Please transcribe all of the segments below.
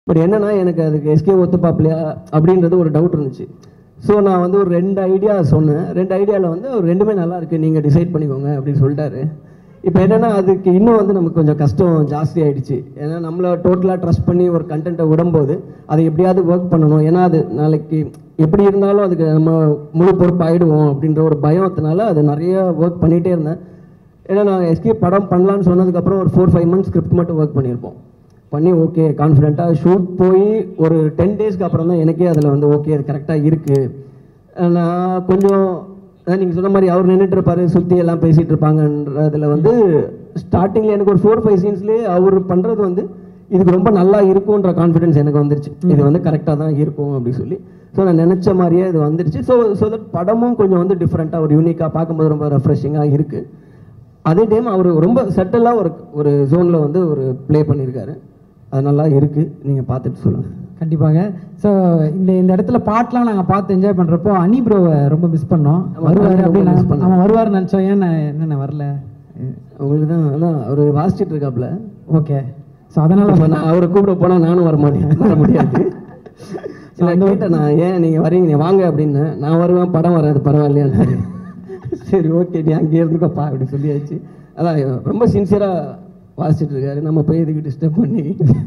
But என்னன்னா எனக்கு அதுக்கு எஸ்கே ஒத்துப்பாப்லையா அப்படின்றது ஒரு டவுட் இருந்துச்சு ஸோ நான் வந்து ஒரு ரெண்டு ஐடியா சொன்னேன் ரெண்டு ஐடியாவில் வந்து ஒரு ரெண்டுமே நல்லா இருக்கு நீங்கள் டிசைட் பண்ணிக்கோங்க அப்படின்னு சொல்லிட்டாரு இப்போ என்னன்னா அதுக்கு இன்னும் வந்து நமக்கு கொஞ்சம் கஷ்டம் ஜாஸ்தி ஆயிடுச்சு ஏன்னா நம்மளை டோட்டலாக ட்ரஸ்ட் பண்ணி ஒரு கண்டென்ட்டை விடும்போது அதை எப்படியாவது ஒர்க் பண்ணணும் ஏன்னா அது நாளைக்கு எப்படி இருந்தாலும் அதுக்கு நம்ம முழு பொறுப்பு ஆயிடுவோம் அப்படின்ற ஒரு பயத்தினால அது நிறைய ஒர்க் பண்ணிகிட்டே இருந்தேன் ஏன்னா நான் எஸ்கே படம் பண்ணலான்னு சொன்னதுக்கப்புறம் ஒரு ஃபோர் ஃபைவ் மந்த்ஸ் ஸ்கிரிப்ட் மட்டும் ஒர்க் பண்ணியிருப்போம் பண்ணி ஓகே கான்ஃபிடென்ட்டாக ஷூட் போய் ஒரு டென் டேஸ்க்கு அப்புறம் தான் எனக்கே அதில் வந்து ஓகே அது கரெக்டாக இருக்குது நான் கொஞ்சம் நீங்கள் சொன்ன மாதிரி அவர் நின்றுட்டு இருப்பாரு சுற்றி எல்லாம் பேசிகிட்டு இருப்பாங்கன்றதுல வந்து ஸ்டார்டிங்கில் எனக்கு ஒரு ஃபோர் ஃபைவ் சீன்ஸ்லேயே அவர் பண்ணுறது வந்து இதுக்கு ரொம்ப நல்லா இருக்கும்ன்ற கான்ஃபிடன்ஸ் எனக்கு வந்துருச்சு இது வந்து கரெக்டாக தான் இருக்கும் அப்படி சொல்லி ஸோ நான் நினச்ச மாதிரியே இது வந்துருச்சு ஸோ ஸோ தட் படமும் கொஞ்சம் வந்து டிஃப்ரெண்ட்டாக ஒரு யூனிக்காக பார்க்கும்போது ரொம்ப ரெஃப்ரெஷிங்காக இருக்குது அதே டைம் அவர் ரொம்ப செட்டலாக ஒரு ஒரு ஜோனில் வந்து ஒரு ப்ளே பண்ணியிருக்காரு அது நல்லா இருக்குது நீங்கள் பார்த்துட்டு சொல்லுங்கள் கண்டிப்பாக ஸோ இந்த இந்த இடத்துல பாட்டெலாம் நாங்கள் பார்த்து என்ஜாய் பண்ணுறப்போ அனி ப்ரோவை ரொம்ப மிஸ் பண்ணோம் ஆமா, வருவார் நானும் ரொம்ப அப்படின்னு miss பண்ணேன். அவன் வருவார் நினச்சோம் ஏன் நான் என்னென்ன வரல உங்களுக்கு தான் அதான் அவர் வாசிச்சிட்டு இருக்காப்புல ஓகே ஸோ அதனால் இப்ப நான் அவரை கூப்பிட போனால் நானும் வர மாட்டேன் வர முடியாது இல்லை கேட்டேன் நான் ஏன் நீங்கள் வரீங்க நீ வாங்க அப்படின்னு நான் வருவேன் படம் வராது பரவாயில்லையான்னு சரி ஓகே நீ அங்கேயே இருந்துக்கப்பா அப்படி சொல்லியாச்சு அதான் ரொம்ப சின்சியராக வாசிச்சிட்டு இருக்காரு நம்ம போய் இதுக்கு டிஸ்டர்ப் பண்ணி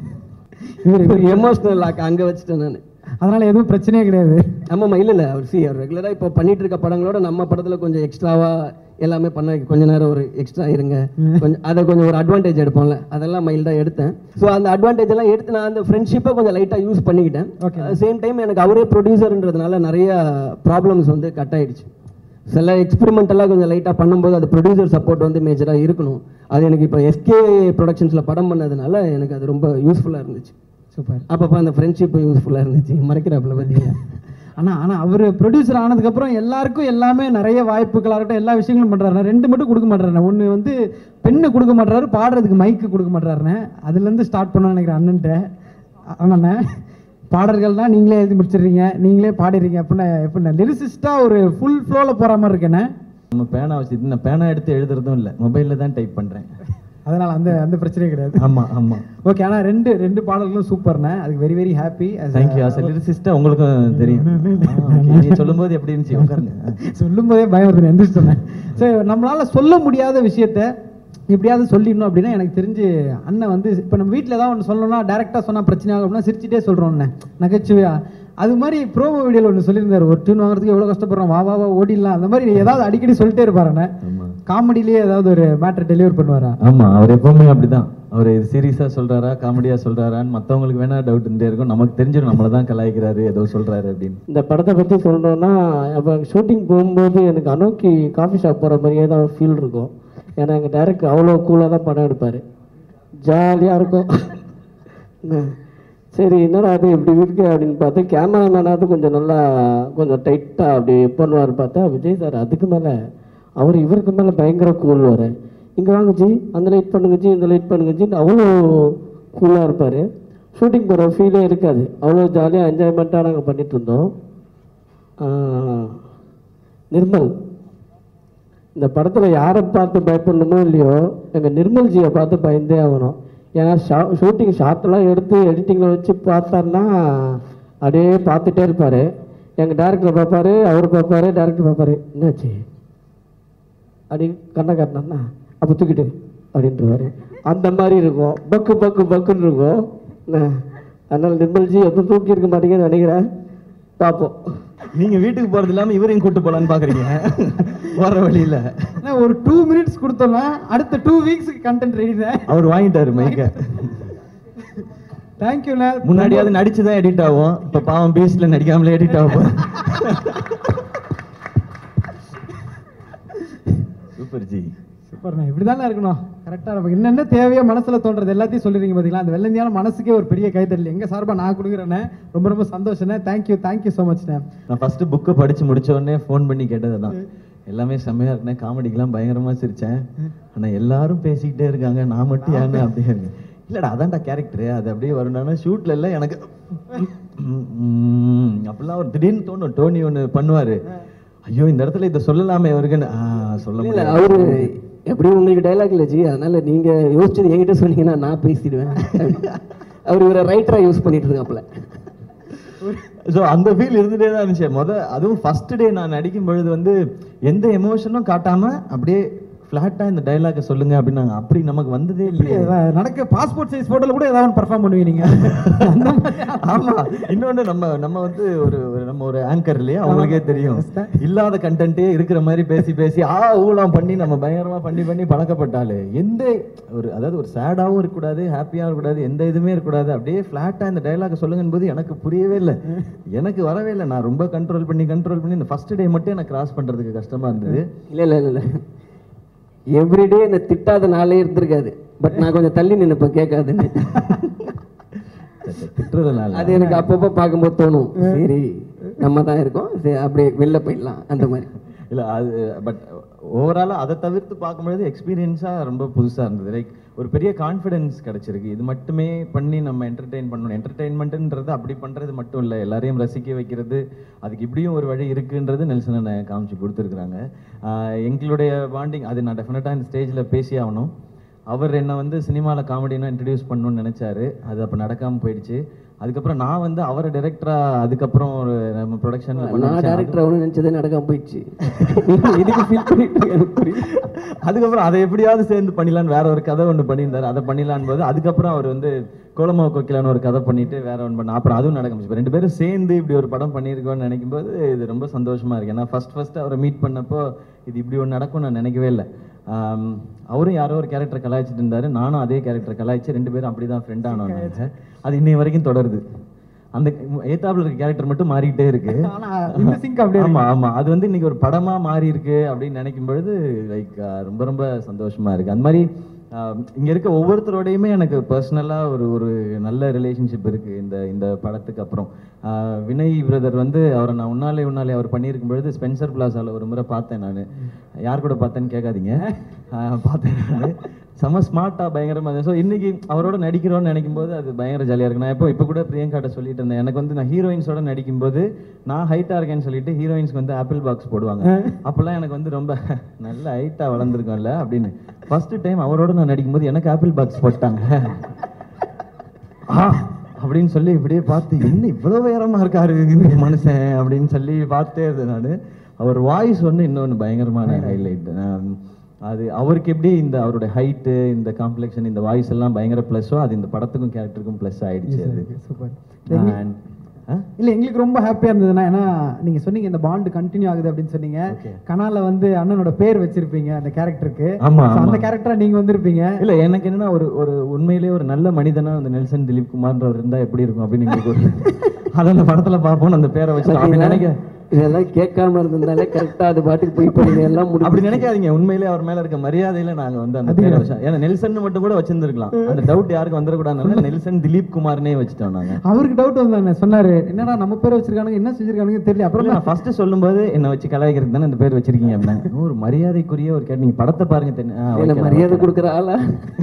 இவர் எமோஷ்னல் லாக் அங்கே வச்சுட்டேன் நான் அதனால் எதுவும் பிரச்சனையே கிடையாது ஆமாம்மா இல்லை இல்லை அவர் சி அவர் ரெகுலராக இப்போ பண்ணிட்டு இருக்க படங்களோட நம்ம படத்தில் கொஞ்சம் எக்ஸ்ட்ராவாக எல்லாமே பண்ண கொஞ்ச நேரம் ஒரு எக்ஸ்ட்ரா இருங்க கொஞ்சம் அதை கொஞ்சம் ஒரு அட்வான்டேஜ் எடுப்போம்ல அதெல்லாம் மைல்டாக எடுத்தேன் ஸோ அந்த அட்வான்டேஜ் எல்லாம் எடுத்து நான் அந்த ஃப்ரெண்ட்ஷிப்பை கொஞ்சம் லைட்டாக யூஸ் பண்ணிக்கிட்டேன் சேம் டைம் எனக்கு அவரே ப்ரொடியூசர்ன்றதுனால நிறைய ப்ராப்ளம்ஸ் வந்து கட் ஆயிடுச்சு சில எக்ஸ்பெரிமெண்டெல்லாம் கொஞ்சம் லைட்டாக பண்ணும்போது அது ப்ரொடியூசர் சப்போர்ட் வந்து மேஜராக இருக்கணும் அது எனக்கு இப்போ எஸ்கே ப்ரொடக்ஷன்ஸில் படம் பண்ணதுனால எனக்கு அது ரொம்ப யூஸ்ஃபுல்லாக இருந்துச்சு சூப்பர் அப்பப்போ அந்த ஃப்ரெண்ட்ஷிப் யூஸ்ஃபுல்லாக இருந்துச்சு மறைக்கிறாப்புல பார்த்தீங்கன்னா ஆனால் ஆனால் அவர் ப்ரொடியூசர் ஆனதுக்கப்புறம் எல்லாருக்கும் எல்லாமே நிறைய வாய்ப்புகளாக இருக்கட்டும் எல்லா விஷயங்களும் பண்ணுறாருண்ணே ரெண்டு மட்டும் கொடுக்க மாட்டாருண்ணே ஒன்று வந்து பெண்ணு கொடுக்க மாட்டாரு பாடுறதுக்கு மைக்கு கொடுக்க மாட்டாருண்ணே அதுலேருந்து ஸ்டார்ட் பண்ண நினைக்கிறேன் அண்ணன்ட்ட ஆமாண்ணே பாடல்கள்லாம் நீங்களே எழுதி முடிச்சிடுறீங்க நீங்களே பாடிடுறீங்க அப்படின்னா எப்படின்னா லிரிசிஸ்ட்டாக ஒரு ஃபுல் ஃப்ளோவில் போகிற மாதிரி இருக்கேண்ணே நம்ம பேனா வச்சு நான் பேனா எடுத்து எழுதுறதும் இல்லை மொபைலில் தான் டைப் பண்ணுறேன் அதனால் அந்த அந்த பிரச்சனையே கிடையாது ஆமாம் ஆமாம் ஓகே ஆனால் ரெண்டு ரெண்டு பாடல்களும் சூப்பர்ண்ணே அதுக்கு very very happy thank you as லிரிசிஸ்ட்டாக உங்களுக்கும் தெரியும் ஆ, okay. நீ சொல்லும்போது எப்படி இருந்துச்சு உட்காருங்க சொல்லும் போதே பயம் வருது எந்திரிச்சு சொன்னேன் சரி நம்மளால சொல்ல முடியாத விஷயத்த எப்படியாவது சொல்லிடணும் அப்படின்னா எனக்கு தெரிஞ்சு அண்ணன் வந்து இப்போ நம்ம வீட்டில் ஏதாவது ஒன்று சொல்லணும்னா டேரெக்டாக சொன்னால் பிரச்சனை ஆகும் அப்படின்னா சிரிச்சிட்டே சொல்கிறோம் அண்ணன் நகைச்சுவையா அது மாதிரி ப்ரோமோ வீடியோவில் ஒன்று சொல்லியிருந்தாரு ஒரு டியூன் வாங்குறதுக்கு எவ்வளோ கஷ்டப்படுறோம் வா வா வா ஓடிடலாம் அந்த மாதிரி ஏதாவது அடிக்கடி சொல்லிட்டே இருப்பாரு அண்ணன் ஆமா காமெடியிலேயே ஏதாவது ஒரு மேட்டர் டெலிவர் பண்ணுவாரா ஆமா அவர் எப்பவுமே அப்படிதான் அவர் இது சீரியஸா சொல்றாரா காமெடியா சொல்றாரான்னு மத்தவங்களுக்கு வேணா டவுட் இருந்தே இருக்கும் நமக்கு தெரிஞ்சிடும் நம்மள தான் கலாய்க்கிறாரு ஏதோ சொல்றாரு அப்படின்னு இந்த படத்தை பற்றி சொல்லணும்னா அப்போ ஷூட்டிங் போகும்போது எனக்கு அனோக்கி காஃபி ஷாப் போகிற மாதிரியே தான் ஃபீல் இருக்கும் ஏன்னா எங்கள் டேரக்டர் அவ்வளோ கூலாக தான் படம் எடுப்பார் ஜாலியாக இருக்கும் என்ன, சரி என்னடா அது இப்படி இருக்கு அப்படின்னு பார்த்து கேமராமேனாவது கொஞ்சம் நல்லா கொஞ்சம் டைட்டாக அப்படி பண்ணுவார் பார்த்தா விஜய் சார் அதுக்கு மேலே அவர் இவருக்கு மேலே பயங்கர கூல் வர இங்கே வாங்க ஜி அந்த லைட் பண்ணுங்க ஜி இந்த லைட் பண்ணுங்க ஜின்னு அவ்வளோ கூலாக இருப்பார் ஷூட்டிங் போகிற ஃபீலே இருக்காது அவ்வளோ ஜாலியாக என்ஜாய்மெண்ட்டாக நாங்கள் பண்ணிட்டு இருந்தோம் ஆஹ், நிர்மல் இந்த படத்தில் யாரை பார்த்து பயப்படணுமோ இல்லையோ எங்கள் நிர்மல்ஜியை பார்த்து பயந்தே ஆகணும் ஏன்னா ஷா ஷூட்டிங் ஷார்ட்லாம் எடுத்து எடிட்டிங்கில் வச்சு பார்த்தாருன்னா அப்படியே பார்த்துட்டே இருப்பார் எங்கள் டேரக்டர் பார்ப்பாரு அவர் பார்ப்பாரு டேரக்டர் பார்ப்பாரு என்னாச்சு அப்படி கண்ணை காட்டினா அப்போ தூக்கிட்டு அப்படின்றவாரு அந்த மாதிரி இருக்கும் பக்கு பக்கு பக்குன்னு இருக்கும் என்ன, அதனால நிர்மல்ஜி எதுவும் தூக்கி இருக்க மாட்டீங்கன்னு நினைக்கிறேன் பார்ப்போம் நீங்க வீட்டுக்கு போறது இல்லாம இவரையும் கூட்டு போலான்னு பாக்குறீங்க வர வழியில அண்ணா, ஒரு டூ மினிட்ஸ் கொடுத்தோம்னா அடுத்த டூ வீக்ஸ்க்கு கண்டென்ட் ரெடிதான் அவர் வாங்கிட்டாரு மைக்க தேங்க்யூண்ணே முன்னாடியாவது நடிச்சுதான் எடிட் ஆகும் இப்ப பாவம் பீஸ்ட்ல நடிக்காமலே எடிட் ஆகும் சூப்பர் ஜி சூப்பர்ண்ணா இப்படி தானே இருக்கணும் கரெக்டாக நமக்கு என்னென்ன தேவையோ மனசில் தோன்றது எல்லாத்தையும் சொல்லிடுறீங்க பார்த்தீங்களா அந்த வெள்ளந்தியான மனசுக்கே ஒரு பெரிய கைத்தறல் எங்கள் சார்பாக நான் கொடுக்குறேண்ணே ரொம்ப ரொம்ப சந்தோஷண்ணே தேங்க்யூ தேங்க்யூ ஸோ மச்ண்ணே நான் ஃபர்ஸ்ட் புக்கை படிச்சு முடிச்ச உடனே ஃபோன் பண்ணி கேட்டது தான் எல்லாமே செம்மையா இருக்குண்ணே காமெடிக்கெல்லாம் பயங்கரமா சிரிச்சேன் ஆனா எல்லாரும் பேசிக்கிட்டே இருக்காங்க நான் மட்டும் ஏன்னு அப்படியே இருக்கேன். இல்லடா அதான்டா கேரக்டர் அது அப்படியே வரணும்னா ஷூட்ல எல்லாம் எனக்கு ம், ம், அப்படிலாம் ஒரு திடீர்னு தோணும் டோனி ஒன்று பண்ணுவாரு ஐயோ இந்த இடத்துல இதை சொல்லலாமே அவருக்குன்னு ஆ, சொல்ல இல்ல முடியல அவரு எப்படி உங்களுக்கு டைலாக் இல்லை ஜி அதனால நீங்க யோசிச்சது என்கிட்ட சொன்னீங்கன்னா நான் பேசிடுவேன் அவர் இவரை ரைட்டரா யூஸ் பண்ணிட்டு இருக்காப்புல ஸோ அந்த ஃபீல் இருந்துட்டே தான் இருந்துச்சு முத அதுவும் ஃபர்ஸ்ட் டே நான் நடிக்கும் பொழுது வந்து எந்த எமோஷனும் காட்டாம அப்படியே ஃப்ளாட்டா இந்த டைலாக சொல்லுங்க அப்படின்னாங்க அப்படி நமக்கு வந்ததே இல்லையே நடக்க பாஸ்போர்ட் சைஸ் போட்டோல கூட ஏதாவது பெர்ஃபார்ம் பண்ணுவீங்க நீங்க அந்த மாதிரி ஆமா இன்னொன்னு நம்ம நம்ம வந்து ஒரு ஒரு- நம்ம ஒரு ஆங்கர் இல்லையா அவங்களுக்கே தெரியும் இல்லாத கண்டென்ட்டே இருக்கிற மாதிரி பேசி பேசி ஆ ஊலாம் பண்ணி நம்ம பயங்கரமா பண்ணி பண்ணி பழக்கப்பட்டாலே எந்த ஒரு அதாவது ஒரு சேடாவும் இருக்கக்கூடாது ஹாப்பியாகவும் இருக்கக்கூடாது எந்த இதுவுமே இருக்கக்கூடாது அப்படியே ஃப்ளாட்டா இந்த டைலாக் சொல்லுங்கன்னு போது எனக்கு புரியவே இல்லை எனக்கு வரவே இல்லை நான் ரொம்ப கண்ட்ரோல் பண்ணி கண்ட்ரோல் பண்ணி இந்த ஃபர்ஸ்ட் டே மட்டும் எனக்கு கிராஸ் பண்றதுக்கு கஷ்டமா இருந்தது இல்ல இல்ல இல்ல, இல்ல எவ்ரிடே என்னை திட்டாத நாளே இருந்திருக்காது பட் நான் கொஞ்சம் தள்ளி நினைப்பேன் கேட்காதுன்னு திட்டுறதுனால அது எனக்கு அப்பப்போ பார்க்கும்போது தோணும் சரி நம்ம தான் இருக்கோம் சரி அப்படியே வெளில போயிடலாம் அந்த மாதிரி இல்ல அது பட் ஓவராலாக அதை தவிர்த்து பார்க்கும்பொழுது எக்ஸ்பீரியன்ஸாக ரொம்ப புதுசா இருந்தது லைக் ஒரு பெரிய கான்ஃபிடென்ஸ் கிடைச்சிருக்கு இது மட்டுமே பண்ணி நம்ம என்டர்டெயின் பண்ணணும் என்டர்டெயின்மெண்ட்ன்றது அப்படி பண்றது மட்டும் இல்லை எல்லாரையும் ரசிக்க வைக்கிறது அதுக்கு இப்படியும் ஒரு வழி இருக்குன்றது நெல்சன் அண்ணன் காமிச்சு கொடுத்துருக்குறாங்க எங்களுடைய பாண்டிங் அது நான் டெஃபினட்டாக இந்த ஸ்டேஜில் பேசி ஆகணும் அவர் என்னை வந்து சினிமாவில் காமெடினா இன்ட்ரடியூஸ் பண்ணணும்னு நினைச்சாரு அது அப்போ நடக்காம போயிடுச்சு அதுக்கப்புறம் நான் வந்து அவரை டைரக்டரா அதுக்கப்புறம் ஒரு நம்ம ப்ரொடக்ஷனில் நான் டேரக்டர் ஆகணும்னு நினைச்சதே நடக்காம போயிடுச்சு இதுக்கு ஃபீல் பண்ணிட்டு இருக்கேன், எனக்கு புரியுது அதுக்கப்புறம் அதை எப்படியாவது சேர்ந்து பண்ணிடலான்னு வேற ஒரு கதை ஒன்று பண்ணியிருந்தாரு அதை பண்ணிடலான்னு போது அதுக்கப்புறம் அவர் வந்து கோலமா கோக்கிலான்னு ஒரு கதை பண்ணிட்டு வேற ஒன்று பண்ண அப்புறம் அதுவும் நடக்க முடிச்சு ரெண்டு பேரும் சேர்ந்து இப்படி ஒரு படம் பண்ணியிருக்கோம்னு நினைக்கும் போது இது ரொம்ப சந்தோஷமா இருக்கு ஏன்னா ஃபர்ஸ்ட் ஃபர்ஸ்ட் அவரை மீட் பண்ணப்போ இது இப்படி ஒன்று நடக்கும்னு நான் நினைக்கவே இல்லை ஆம், அவரும் யாரோ ஒரு கேரக்டர் கலாய்ச்சிட்டு இருந்தாரு நானும் அதே கேரக்டர் கலாய்ச்சி ரெண்டு பேரும் அப்படிதான் ஃப்ரெண்ட் ஆனோம் அது இன்னை வரைக்கும் தொடருது அந்த ஏத்தாப்புல இருக்க கேரக்டர் மட்டும் மாறிக்கிட்டே இருக்கு ஆனா இந்த சிங்க் அப்படியே ஆமா ஆமா அது வந்து இன்னைக்கு ஒரு படமா மாறி இருக்கு அப்படின்னு நினைக்கும் பொழுது லைக் ரொம்ப ரொம்ப சந்தோஷமா இருக்கு அந்த மாதிரி ஆஹ், இங்க இருக்க ஒவ்வொருத்தரோடையுமே எனக்கு பர்சனலா ஒரு ஒரு நல்ல ரிலேஷன்ஷிப் இருக்கு இந்த இந்த படத்துக்கு அப்புறம் ஆஹ், வினய் பிரதர் வந்து அவரை நான் உன்னாலே உன்னாலே அவர் பண்ணியிருக்கும் பொழுது ஸ்பென்சர் பிளாசால ஒரு முறை பார்த்தேன் நான் யார் கூட பார்த்தேன்னு கேட்காதீங்க ஆஹ், பார்த்தேன் நான் செம ஸ்மார்ட்டா பயங்கரமா ஸோ இன்னைக்கு அவரோட நடிக்கிறோம்னு நினைக்கும் போது அது பயங்கர ஜாலியா இருக்கு நான் இப்போ இப்போ கூட பிரியங்காட்ட சொல்லிட்டு இருந்தேன் எனக்கு வந்து நான் ஹீரோயின்ஸோட நடிக்கும்போது நான் ஹைட்டா இருக்கேன்னு சொல்லிட்டு ஹீரோயின்ஸ்க்கு வந்து ஆப்பிள் பாக்ஸ் போடுவாங்க அப்பெல்லாம் எனக்கு வந்து ரொம்ப நல்ல ஹைட்டா வளர்ந்துருக்கோம்ல அப்படின்னு ஃபர்ஸ்ட் டைம் அவரோட நான் நடிக்கும்போது எனக்கு ஆப்பிள் பாக்ஸ் போட்டாங்க ஆ அப்படின்னு சொல்லி இப்படியே பார்த்து என்ன இவ்வளவு உயரமா இருக்காரு இந்த மனுஷன் அப்படின்னு சொல்லி பார்த்தே இருந்தேன் நான் அவர் வாய்ஸ் வந்து இன்னொன்று பயங்கரமான ஹைலைட் அது அவருக்கு எப்படி இந்த அவருடைய ஹைட்டு இந்த காம்ப்ளெக்ஷன் இந்த வாய்ஸ் எல்லாம் பயங்கர ப்ளஸ்ஸோ அது இந்த படத்துக்கும் கேரக்டருக்கும் ப்ளஸ் ஆயிடுச்சு அது சூப்பர் And, ஆ? இல்ல எங்களுக்கு ரொம்ப ஹாப்பியா இருந்ததுன்னா ஏன்னா நீங்க சொன்னீங்க இந்த பாண்ட் கண்டினியூ ஆகுது அப்படின்னு சொன்னீங்க கனால வந்து அண்ணனோட பேர் வச்சிருப்பீங்க அந்த கேரக்டருக்கு ஆமா, அந்த ஆமா. கேரக்டரா நீங்க வந்திருப்பீங்க இல்ல எனக்கு என்னன்னா ஒரு ஒரு உண்மையிலேயே ஒரு நல்ல மனிதனா அந்த நெல்சன் திலீப் குமார்ன்றவர் இருந்தா எப்படி இருக்கும் அப்படின்னு எங்களுக்கு ஒரு அதை அந்த படத்துல பார்ப்போம் அந்த பேரை வச்சு அப்படி நினைக்க இதெல்லாம் கேட்காம இருந்திருந்தாலே கரெக்டா அது பாட்டுக்கு போய் பண்ணி எல்லாம் அப்படி முடிச்சு நினைக்காதீங்க உண்மையிலே அவர் மேல இருக்க மரியாதையில நாங்க வந்து அந்த பேரை வச்சோம் ஏன்னா நெல்சன் மட்டும் கூட வச்சிருந்திருக்கலாம் அந்த டவுட் யாருக்கும் வந்துடக்கூடாதுனால நெல்சன் திலீப் குமார்னே வச்சுட்டோம் நாங்க அவருக்கு டவுட் வந்தாங்க சொன்னாரு என்னடா நம்ம பேர் வச்சிருக்கானுங்க என்ன செஞ்சிருக்கானுங்க தெரியல அப்புறம் அப்புறம் நான் ஃபர்ஸ்ட் சொல்லும்போது என்ன வச்சு கலாய்க்கிறதுக்கு தானே இந்த பேர் வச்சிருக்கீங்க அப்படின்னா ஒரு மரியாதைக்குரிய ஒரு கேட்டு நீங்க படத்தை பாருங்க தெரி- ஆ, என்ன okay, மரியாதை கொடுக்குற ஆளா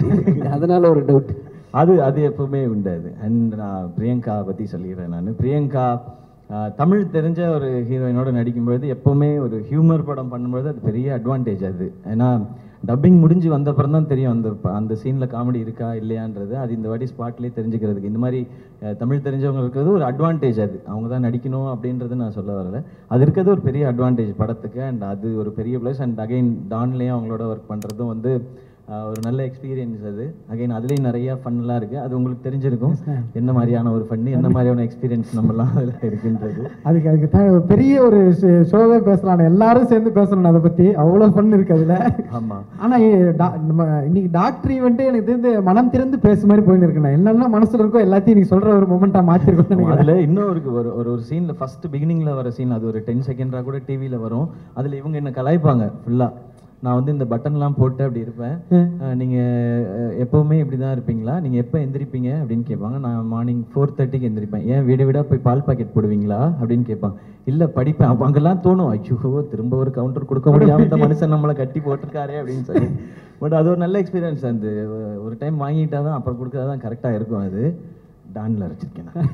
அதனால ஒரு டவுட் அது அது எப்பவுமே உண்டு அது அண்ட் நான் பிரியங்கா பத்தி சொல்லிடுறேன் நான் பிரியங்கா ஆஹ், தமிழ் தெரிஞ்ச ஒரு ஹீரோயினோட நடிக்கும்பொழுது எப்பவுமே ஒரு ஹியூமர் படம் பண்ணும்பொழுது அது பெரிய அட்வான்டேஜ் அது ஏன்னா டப்பிங் முடிஞ்சு வந்த அப்புறம் தான் தெரியும் அந்த ப- அந்த சீன்ல காமெடி இருக்கா இல்லையான்றது அது இந்த வாட்டி ஸ்பாட்லேயே தெரிஞ்சுக்கிறதுக்கு இந்த மாதிரி அஹ், தமிழ் தெரிஞ்சவங்க இருக்கிறது ஒரு அட்வான்டேஜ் அது அவங்க தான் நடிக்கணும் அப்படின்றது நான் சொல்ல வரல அது இருக்கிறது ஒரு பெரிய அட்வான்டேஜ் படத்துக்கு அண்ட் அது ஒரு பெரிய ப்ளஸ் அண்ட் அகைன் டான்லேயும் அவங்களோட ஒர்க் பண்ணுறதும் வந்து ஆஹ் ஒரு நல்ல எக்ஸ்பீரியன்ஸ் அது அகைன் அதுலேயும் நிறைய ஃபன்லாம் இருக்கு அது உங்களுக்கு தெரிஞ்சிருக்கும் என்ன மாதிரியான ஒரு ஃபன் என்ன மாதிரியான எக்ஸ்பீரியன்ஸ் நம்மலாம் அதில் இருக்குன்றது அதுக்கு அதுக்கு த- பெரிய ஒரு ஷோவே பேசலாம் எல்லாரும் சேர்ந்து பேசணும் அதை பத்தி அவ்வளவு ஃபன் இருக்கு அதுல ஆமா ஆனா ஏ- டா- நம்ம இன்னைக்கு டாக்டர் ஈவெண்ட்டே எனக்கு தெரிஞ்சு மனம் திறந்து பேசு மாதிரி போயின்னு இருக்கேன் என்னெல்லாம் மனசுல இருக்கோ எல்லாத்தையும் நீ சொல்ற ஒரு மொமெண்டா மாத்திருக்கோம்னு நினைக்கிறேன் அதுல இன்னும் இருக்கு ஒரு ஒரு ஒரு சீன்ல ஃபர்ஸ்ட் பிகினிங்ல வர சீன் அது ஒரு டென் செகண்டா கூட டிவில வரும் அதுல இவங்க என்ன கலாய்ப்பாங்க ஃபுல்லா நான் வந்து இந்த பட்டன்லாம் போட்டு அப்படி இருப்பேன் அஹ் நீங்க அஹ், எப்பவுமே இப்படிதான் இருப்பீங்களா நீங்க எப்ப எந்திரிப்பீங்க அப்படின்னு கேட்பாங்க நான் மார்னிங் ஃபோர் தேர்ட்டிக்கு எந்திரிப்பேன் ஏன் வீடு வீடா போய் பால் பாக்கெட் போடுவீங்களா அப்படின்னு கேட்பாங்க இல்ல படிப்பேன் அப்ப அங்கெல்லாம் தோணும் ஐயோ திரும்ப ஒரு கவுண்டர் கொடுக்க முடியாம இந்த மனுஷன் நம்மளை கட்டி போட்டிருக்காரே அப்படின்னு சொல்லி பட் அது ஒரு நல்ல எக்ஸ்பீரியன்ஸ் அந்த ஒரு டைம் வாங்கிட்டா தான் அப்புறம் கொடுக்கறதான் கரெக்டா இருக்கும் அது டான்ல வச்சிருக்கேன் நான்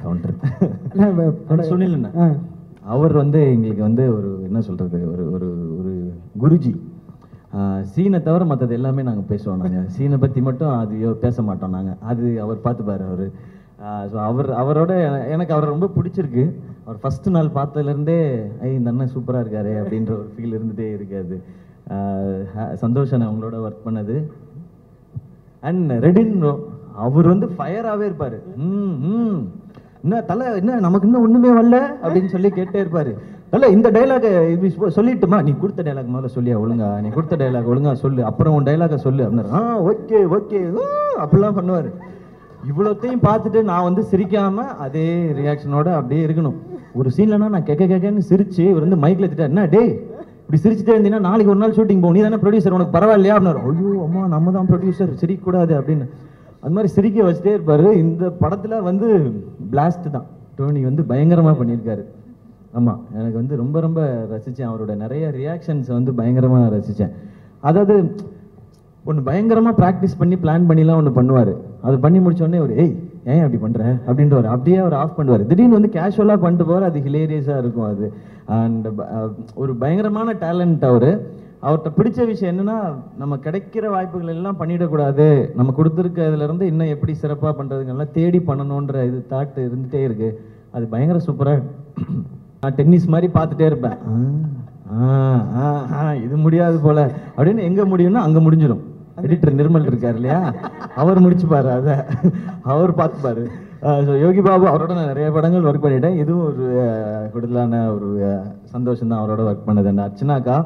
கவுண்டர் சுனில் அண்ணா. ஆ. அவர் வந்து எங்களுக்கு வந்து ஒரு என்ன சொல்றது ஒரு ஒரு ஒரு குருஜி சீனை தவிர மற்றது எல்லாமே நாங்கள் பேசுவோம் நாங்கள் சீனை பற்றி மட்டும் அது யோ- பேச மாட்டோம் நாங்கள் அது அவர் பார்த்துப்பாரு அவர் ஸோ அவர் அவரோட என- எனக்கு அவரை ரொம்ப பிடிச்சிருக்கு அவர் ஃபர்ஸ்ட் நாள் பார்த்ததுலேருந்தே ஐ இந்த அண்ணன் சூப்பராக இருக்காரு அப்படின்ற ஒரு ஃபீல் இருந்துகிட்டே இருக்காது சந்தோஷம் நான் அவங்களோட ஒர்க் பண்ணது அண்ட் ரெடின் அவர் வந்து ஃபயராகவே இருப்பார் ம் ம் என்ன தலை என்ன நமக்கு இன்னும் ஒன்றுமே வரல அப்படின்னு சொல்லி கேட்டே இருப்பார் தலை இந்த டைலாக இப்படி சொ- சொல்லிட்டுமா நீ கொடுத்த டைலாக் முதல்ல சொல்லியா ஒழுங்கா நீ கொடுத்த டைலாக் ஒழுங்கா சொல்லு அப்புறம் உன் டைலாக சொல்லு அப்படின்னாரு ஆ ஓகே ஓகே அப்படிலாம் பண்ணுவார் இவ்வளோத்தையும் பார்த்துட்டு நான் வந்து சிரிக்காம அதே ரியாக்ஷனோட அப்படியே இருக்கணும் ஒரு சீன்லனா நான் கேட்க கேட்கன்னு சிரிச்சு இவர் வந்து மைக்ல திட்டார் என்ன டேய் இப்படி சிரிச்சுட்டே இருந்தீங்கன்னா நாளைக்கு ஒரு நாள் ஷூட்டிங் போகும் நீ தானே ப்ரொடியூசர் உனக்கு பரவாயில்லையா அப்படின்னாரு ஐயோ அம்மா நம்ம தான் ப்ரொடியூசர் சிரிக்கக்கூடாது அப்படின்னு அது மாதிரி சிரிக்க வச்சுட்டே இருப்பாரு இந்த படத்துல வந்து பிளாஸ்ட் தான் டோனி வந்து பயங்கரமா பண்ணியிருக்காரு ஆமா எனக்கு வந்து ரொம்ப ரொம்ப ரசிச்சேன் அவரோட நிறைய ரியாக்ஷன்ஸ் வந்து பயங்கரமா ரசிச்சேன் அதாவது ஒன்று பயங்கரமா ப்ராக்டிஸ் பண்ணி பிளான் பண்ணிலாம் ஒன்று பண்ணுவார் அது பண்ணி முடிச்ச உடனே ஒரு ஏய் ஏன் அப்படி பண்ற அப்படின்றவர் அப்படியே அவர் ஆஃப் பண்ணுவார் திடீர்னு வந்து கேஷுவலாக பண்ணிட்டு போவார் அது ஹிலேரியஸாக இருக்கும் அது அண்ட் ஒரு பயங்கரமான டேலண்ட் அவர் அவர்கிட்ட பிடிச்ச விஷயம் என்னன்னா நம்ம கிடைக்கிற வாய்ப்புகள் எல்லாம் பண்ணிடக்கூடாது நம்ம கொடுத்துருக்கிறதுல இருந்து இன்னும் எப்படி சிறப்பாக பண்ணுறதுங்கெல்லாம் தேடி பண்ணணுன்ற இது தாட் இருந்துகிட்டே இருக்கு அது பயங்கர சூப்பராக நான் டென்னிஸ் மாதிரி பார்த்துட்டே இருப்பேன் ஆ, ஆ, ஆ, ஆ, இது முடியாது போல அப்படின்னு எங்க முடியும்னா அங்க முடிஞ்சிடும் எடிட்டர் நிர்மல் இருக்கார் இல்லையா அவர் முடிச்சுப்பாரு அத அவர் பார்த்துப்பாரு ஸோ யோகி பாபு அவரோட நான் நிறைய படங்கள் ஒர்க் பண்ணிட்டேன் இதுவும் ஒரு அஹ், கூடுதலான ஒரு சந்தோஷம் தான் அவரோட ஒர்க் பண்ணது அந்த அர்ச்சனாக்கா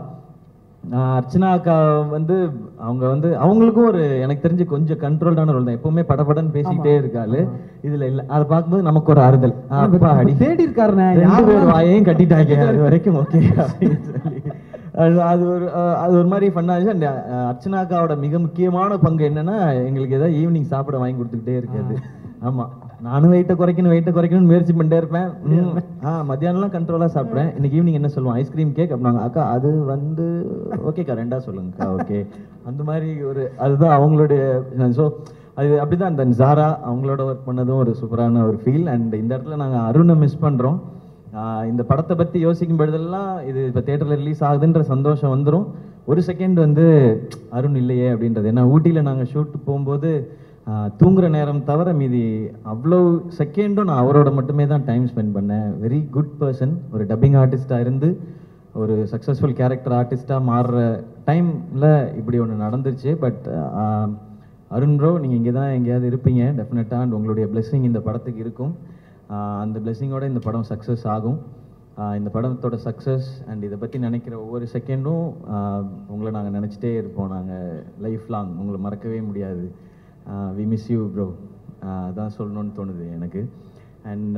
ஆஹ் அர்ச்சனா அக்கா வந்து அவங்க வந்து அவங்களுக்கும் ஒரு எனக்கு தெரிஞ்சு கொஞ்சம் கண்ட்ரோல்டான ரோல் தான் எப்பவுமே படபடன்னு பேசிக்கிட்டே இருக்காளு இதுல இல்ல அதை பார்க்கும்போது நமக்கு ஒரு ஆறுதல் ஆ, அப்பா அடி தேடி இருக்காருண்ணே ரெண்டு பேர் வாயையும் கட்டிட்டாங்க அது வரைக்கும் ஓகே அப்படின்னு சொல்லி அது அது ஒரு அஹ், அது ஒரு மாதிரி பண்ணாச்சு அந்த அஹ், அர்ச்சனா அக்காவோட மிக முக்கியமான பங்கு என்னன்னா எங்களுக்கு ஏதாவது ஈவினிங் சாப்பிட வாங்கி கொடுத்துக்கிட்டே இருக்காது ஆமா நானும் வெயிட்டை குறைக்கணும் வெயிட்டை குறைக்கணும்னு முயற்சி பண்ணிட்டே இருப்பேன் ம், ஆ மத்தியானம்லாம் கண்ட்ரோலா சாப்பிடுறேன் இன்னைக்கு ஈவினிங் என்ன சொல்லுவோம் ஐஸ்கிரீம் கேக் அப்படின்னாங்க அக்கா அது வந்து ஓகேக்கா ரெண்டா சொல்லுங்கக்கா ஓகே அந்த மாதிரி ஒரு அதுதான் அவங்களுடைய ஸோ அது அப்படிதான் அந்த ஜாரா அவங்களோட ஒர்க் பண்ணதும் ஒரு சூப்பரான ஒரு ஃபீல் அண்ட் இந்த இடத்துல நாங்க அருணை மிஸ் பண்றோம் ஆஹ் இந்த படத்தை பத்தி யோசிக்கும் பொழுதெல்லாம் இது இப்போ தேட்டரில் ரிலீஸ் ஆகுதுன்ற சந்தோஷம் வந்துடும் ஒரு செகண்ட் வந்து அருண் இல்லையே அப்படின்றது ஏன்னா ஊட்டியில் நாங்கள் ஷூட் போகும்போது ஆஹ் தூங்குற நேரம் தவிர மீதி அவ்வளோ செகண்டும் நான் அவரோட மட்டுமே தான் டைம் ஸ்பெண்ட் பண்ணேன் வெரி குட் பர்சன் ஒரு டப்பிங் ஆர்டிஸ்டாக இருந்து ஒரு சக்ஸஸ்ஃபுல் கேரக்டர் ஆர்டிஸ்டாக மாறுற டைமில் இப்படி ஒன்று நடந்துச்சு பட் அருண் ப்ரோ நீங்கள் இங்கே தான் எங்கேயாவது இருப்பீங்க டெஃபினட்டாக அண்ட் உங்களுடைய blessing இந்த படத்துக்கு இருக்கும் ஆஹ் அந்த blessing-ஓட இந்த படம் சக்ஸஸ் ஆகும் ஆஹ் இந்த படத்தோட சக்ஸஸ் அண்ட் இதை பற்றி நினைக்கிற ஒவ்வொரு செகண்டும் உங்களை நாங்கள் நினச்சிட்டே இருப்போம் நாங்கள் லைஃப் லாங் உங்களை மறக்கவே முடியாது வி மிஸ் யூ ப்ரோ அதான் சொல்லணும்னு தோணுது எனக்கு அண்ட்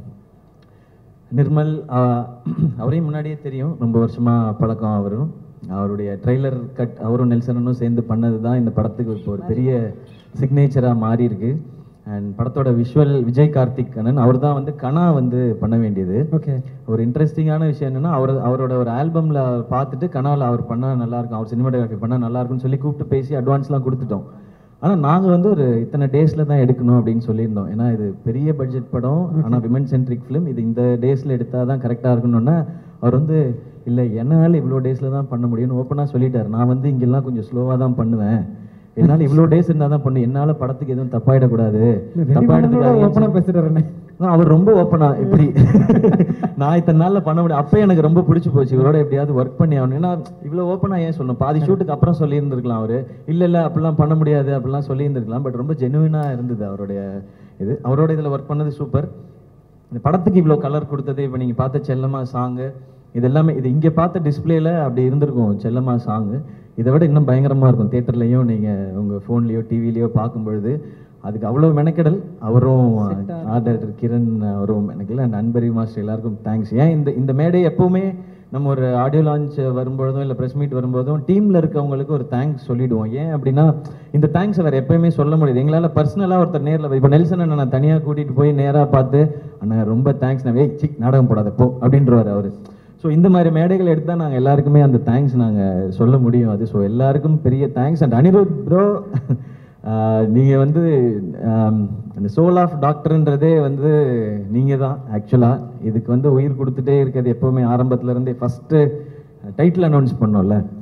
நிர்மல் ஆஹ், அவரையும் முன்னாடியே தெரியும் ரொம்ப வருஷமா பழக்கம் அவரும் அவருடைய ட்ரெய்லர் கட் அவரும் நெல்சனும் சேர்ந்து பண்ணது தான் இந்த படத்துக்கு இப்போ ஒரு பெரிய சிக்னேச்சராக மாறி இருக்கு அண்ட் படத்தோட விஷுவல் விஜய் கார்த்திக் கண்ணன் அவர் தான் வந்து கனா வந்து பண்ண வேண்டியது ஓகே ஒரு இன்ட்ரெஸ்டிங்கான விஷயம் என்னன்னா அவர் அவரோட ஒரு ஆல்பம்ல பார்த்துட்டு கனால அவர் பண்ணா நல்லா இருக்கும் அவர் சினிமாட்டோகிராஃபி பண்ணா நல்லா இருக்கும்னு சொல்லி கூப்பிட்டு பேசி அட்வான்ஸ்லாம் கொடுத்துட்டோம் ஆனா நாங்க வந்து ஒரு இத்தனை டேஸ்ல தான் எடுக்கணும் அப்படின்னு சொல்லியிருந்தோம் ஏன்னா இது பெரிய பட்ஜெட் படம் ஆனா விமன் சென்ட்ரிக் ஃபிலிம் இது இந்த டேஸ்ல எடுத்தா தான் கரெக்டா இருக்கணும்னா அவர் வந்து இல்ல என்னால இவ்வளோ டேஸ்ல தான் பண்ண முடியும்னு ஓப்பனா சொல்லிட்டாரு நான் வந்து இங்கெல்லாம் கொஞ்சம் ஸ்லோவா தான் பண்ணுவேன் என்னால இவ்வளோ டேஸ் இருந்தா தான் பண்ணு என்னால படத்துக்கு எதுவும் தப்பாயிடக்கூடாது தப்பா எடுத்துக்காதீங்கன்னு ஓப்பனா பேசுறாருண்ணே ஆ, அவர் ரொம்ப ஓப்பனா இப்படி நான் இத்தனை நாள்ல பண்ண முடியும் அப்ப எனக்கு ரொம்ப பிடிச்சு போச்சு இவரோட எப்படியாவது ஒர்க் பண்ணி ஆகணும் ஏன்னா இவ்வளவு ஓப்பனா ஏன் சொல்லணும் பாதி ஷூட்டுக்கு அப்புறம் சொல்லி இருந்திருக்கலாம் அவரு இல்ல இல்ல அப்படிலாம் பண்ண முடியாது அப்படிலாம் சொல்லி இருந்திருக்கலாம் பட் ரொம்ப ஜெனுவினா இருந்தது அவருடைய இது அவரோட இதுல ஒர்க் பண்ணது சூப்பர் இந்த படத்துக்கு இவ்வளோ கலர் கொடுத்தது இப்போ நீங்கள் பார்த்த செல்லம்மா சாங்கு இது எல்லாமே இது இங்கே பார்த்த டிஸ்பிளேல அப்படி இருந்திருக்கும் செல்லம்மா சாங்கு இதை விட இன்னும் பயங்கரமாக இருக்கும் தேட்டர்லையும் நீங்கள் உங்கள் ஃபோன்லேயோ டிவிலையோ பார்க்கும் பொழுது அதுக்கு அவ்வளோ மெனக்கெடல் அவரும் ஆர்ட் டைரக்டர் கிரண் அவரும் மெனக்கெடல் அண்ட் அன்பரி மாஸ்டர் எல்லாருக்கும் தேங்க்ஸ் ஏன் இந்த இந்த மேடை எப்பவுமே நம்ம ஒரு ஆடியோ லான்ச் வரும்பொழுதும் இல்லை ப்ரெஸ் மீட் வரும்போதும் டீமில் இருக்கவங்களுக்கு ஒரு தேங்க்ஸ் சொல்லிடுவோம் ஏன் அப்படின்னா இந்த தேங்க்ஸ் வேறு எப்பயுமே சொல்ல முடியாது எங்களால் பர்சனலாக ஒருத்தர் நேரில் இப்போ நெல்சன் அண்ணன் நான் தனியாக கூட்டிகிட்டு போய் நேராக பார்த்து அண்ணா ரொம்ப தேங்க்ஸ் நான் ஏய் சிக் நாடகம் போடாத போ அப்படின்றவார் அவர் ஸோ இந்த மாதிரி மேடைகள் எடுத்தால் நாங்கள் எல்லாருக்குமே அந்த தேங்க்ஸ் நாங்கள் சொல்ல முடியும் அது ஸோ எல்லாருக்கும் பெரிய தேங்க்ஸ் அண்ட் அனிருத் ப்ரோ நீங்கள் வந்து ஆம், அந்த சோல் ஆஃப் டாக்டர்ன்றதே வந்து நீங்கள் தான் ஆக்சுவலாக இதுக்கு வந்து உயிர் கொடுத்துட்டே இருக்கிறது எப்போவுமே ஆரம்பத்துல இருந்தே ஃபஸ்ட்டு டைட்டில் அனௌன்ஸ் பண்ணோம்ல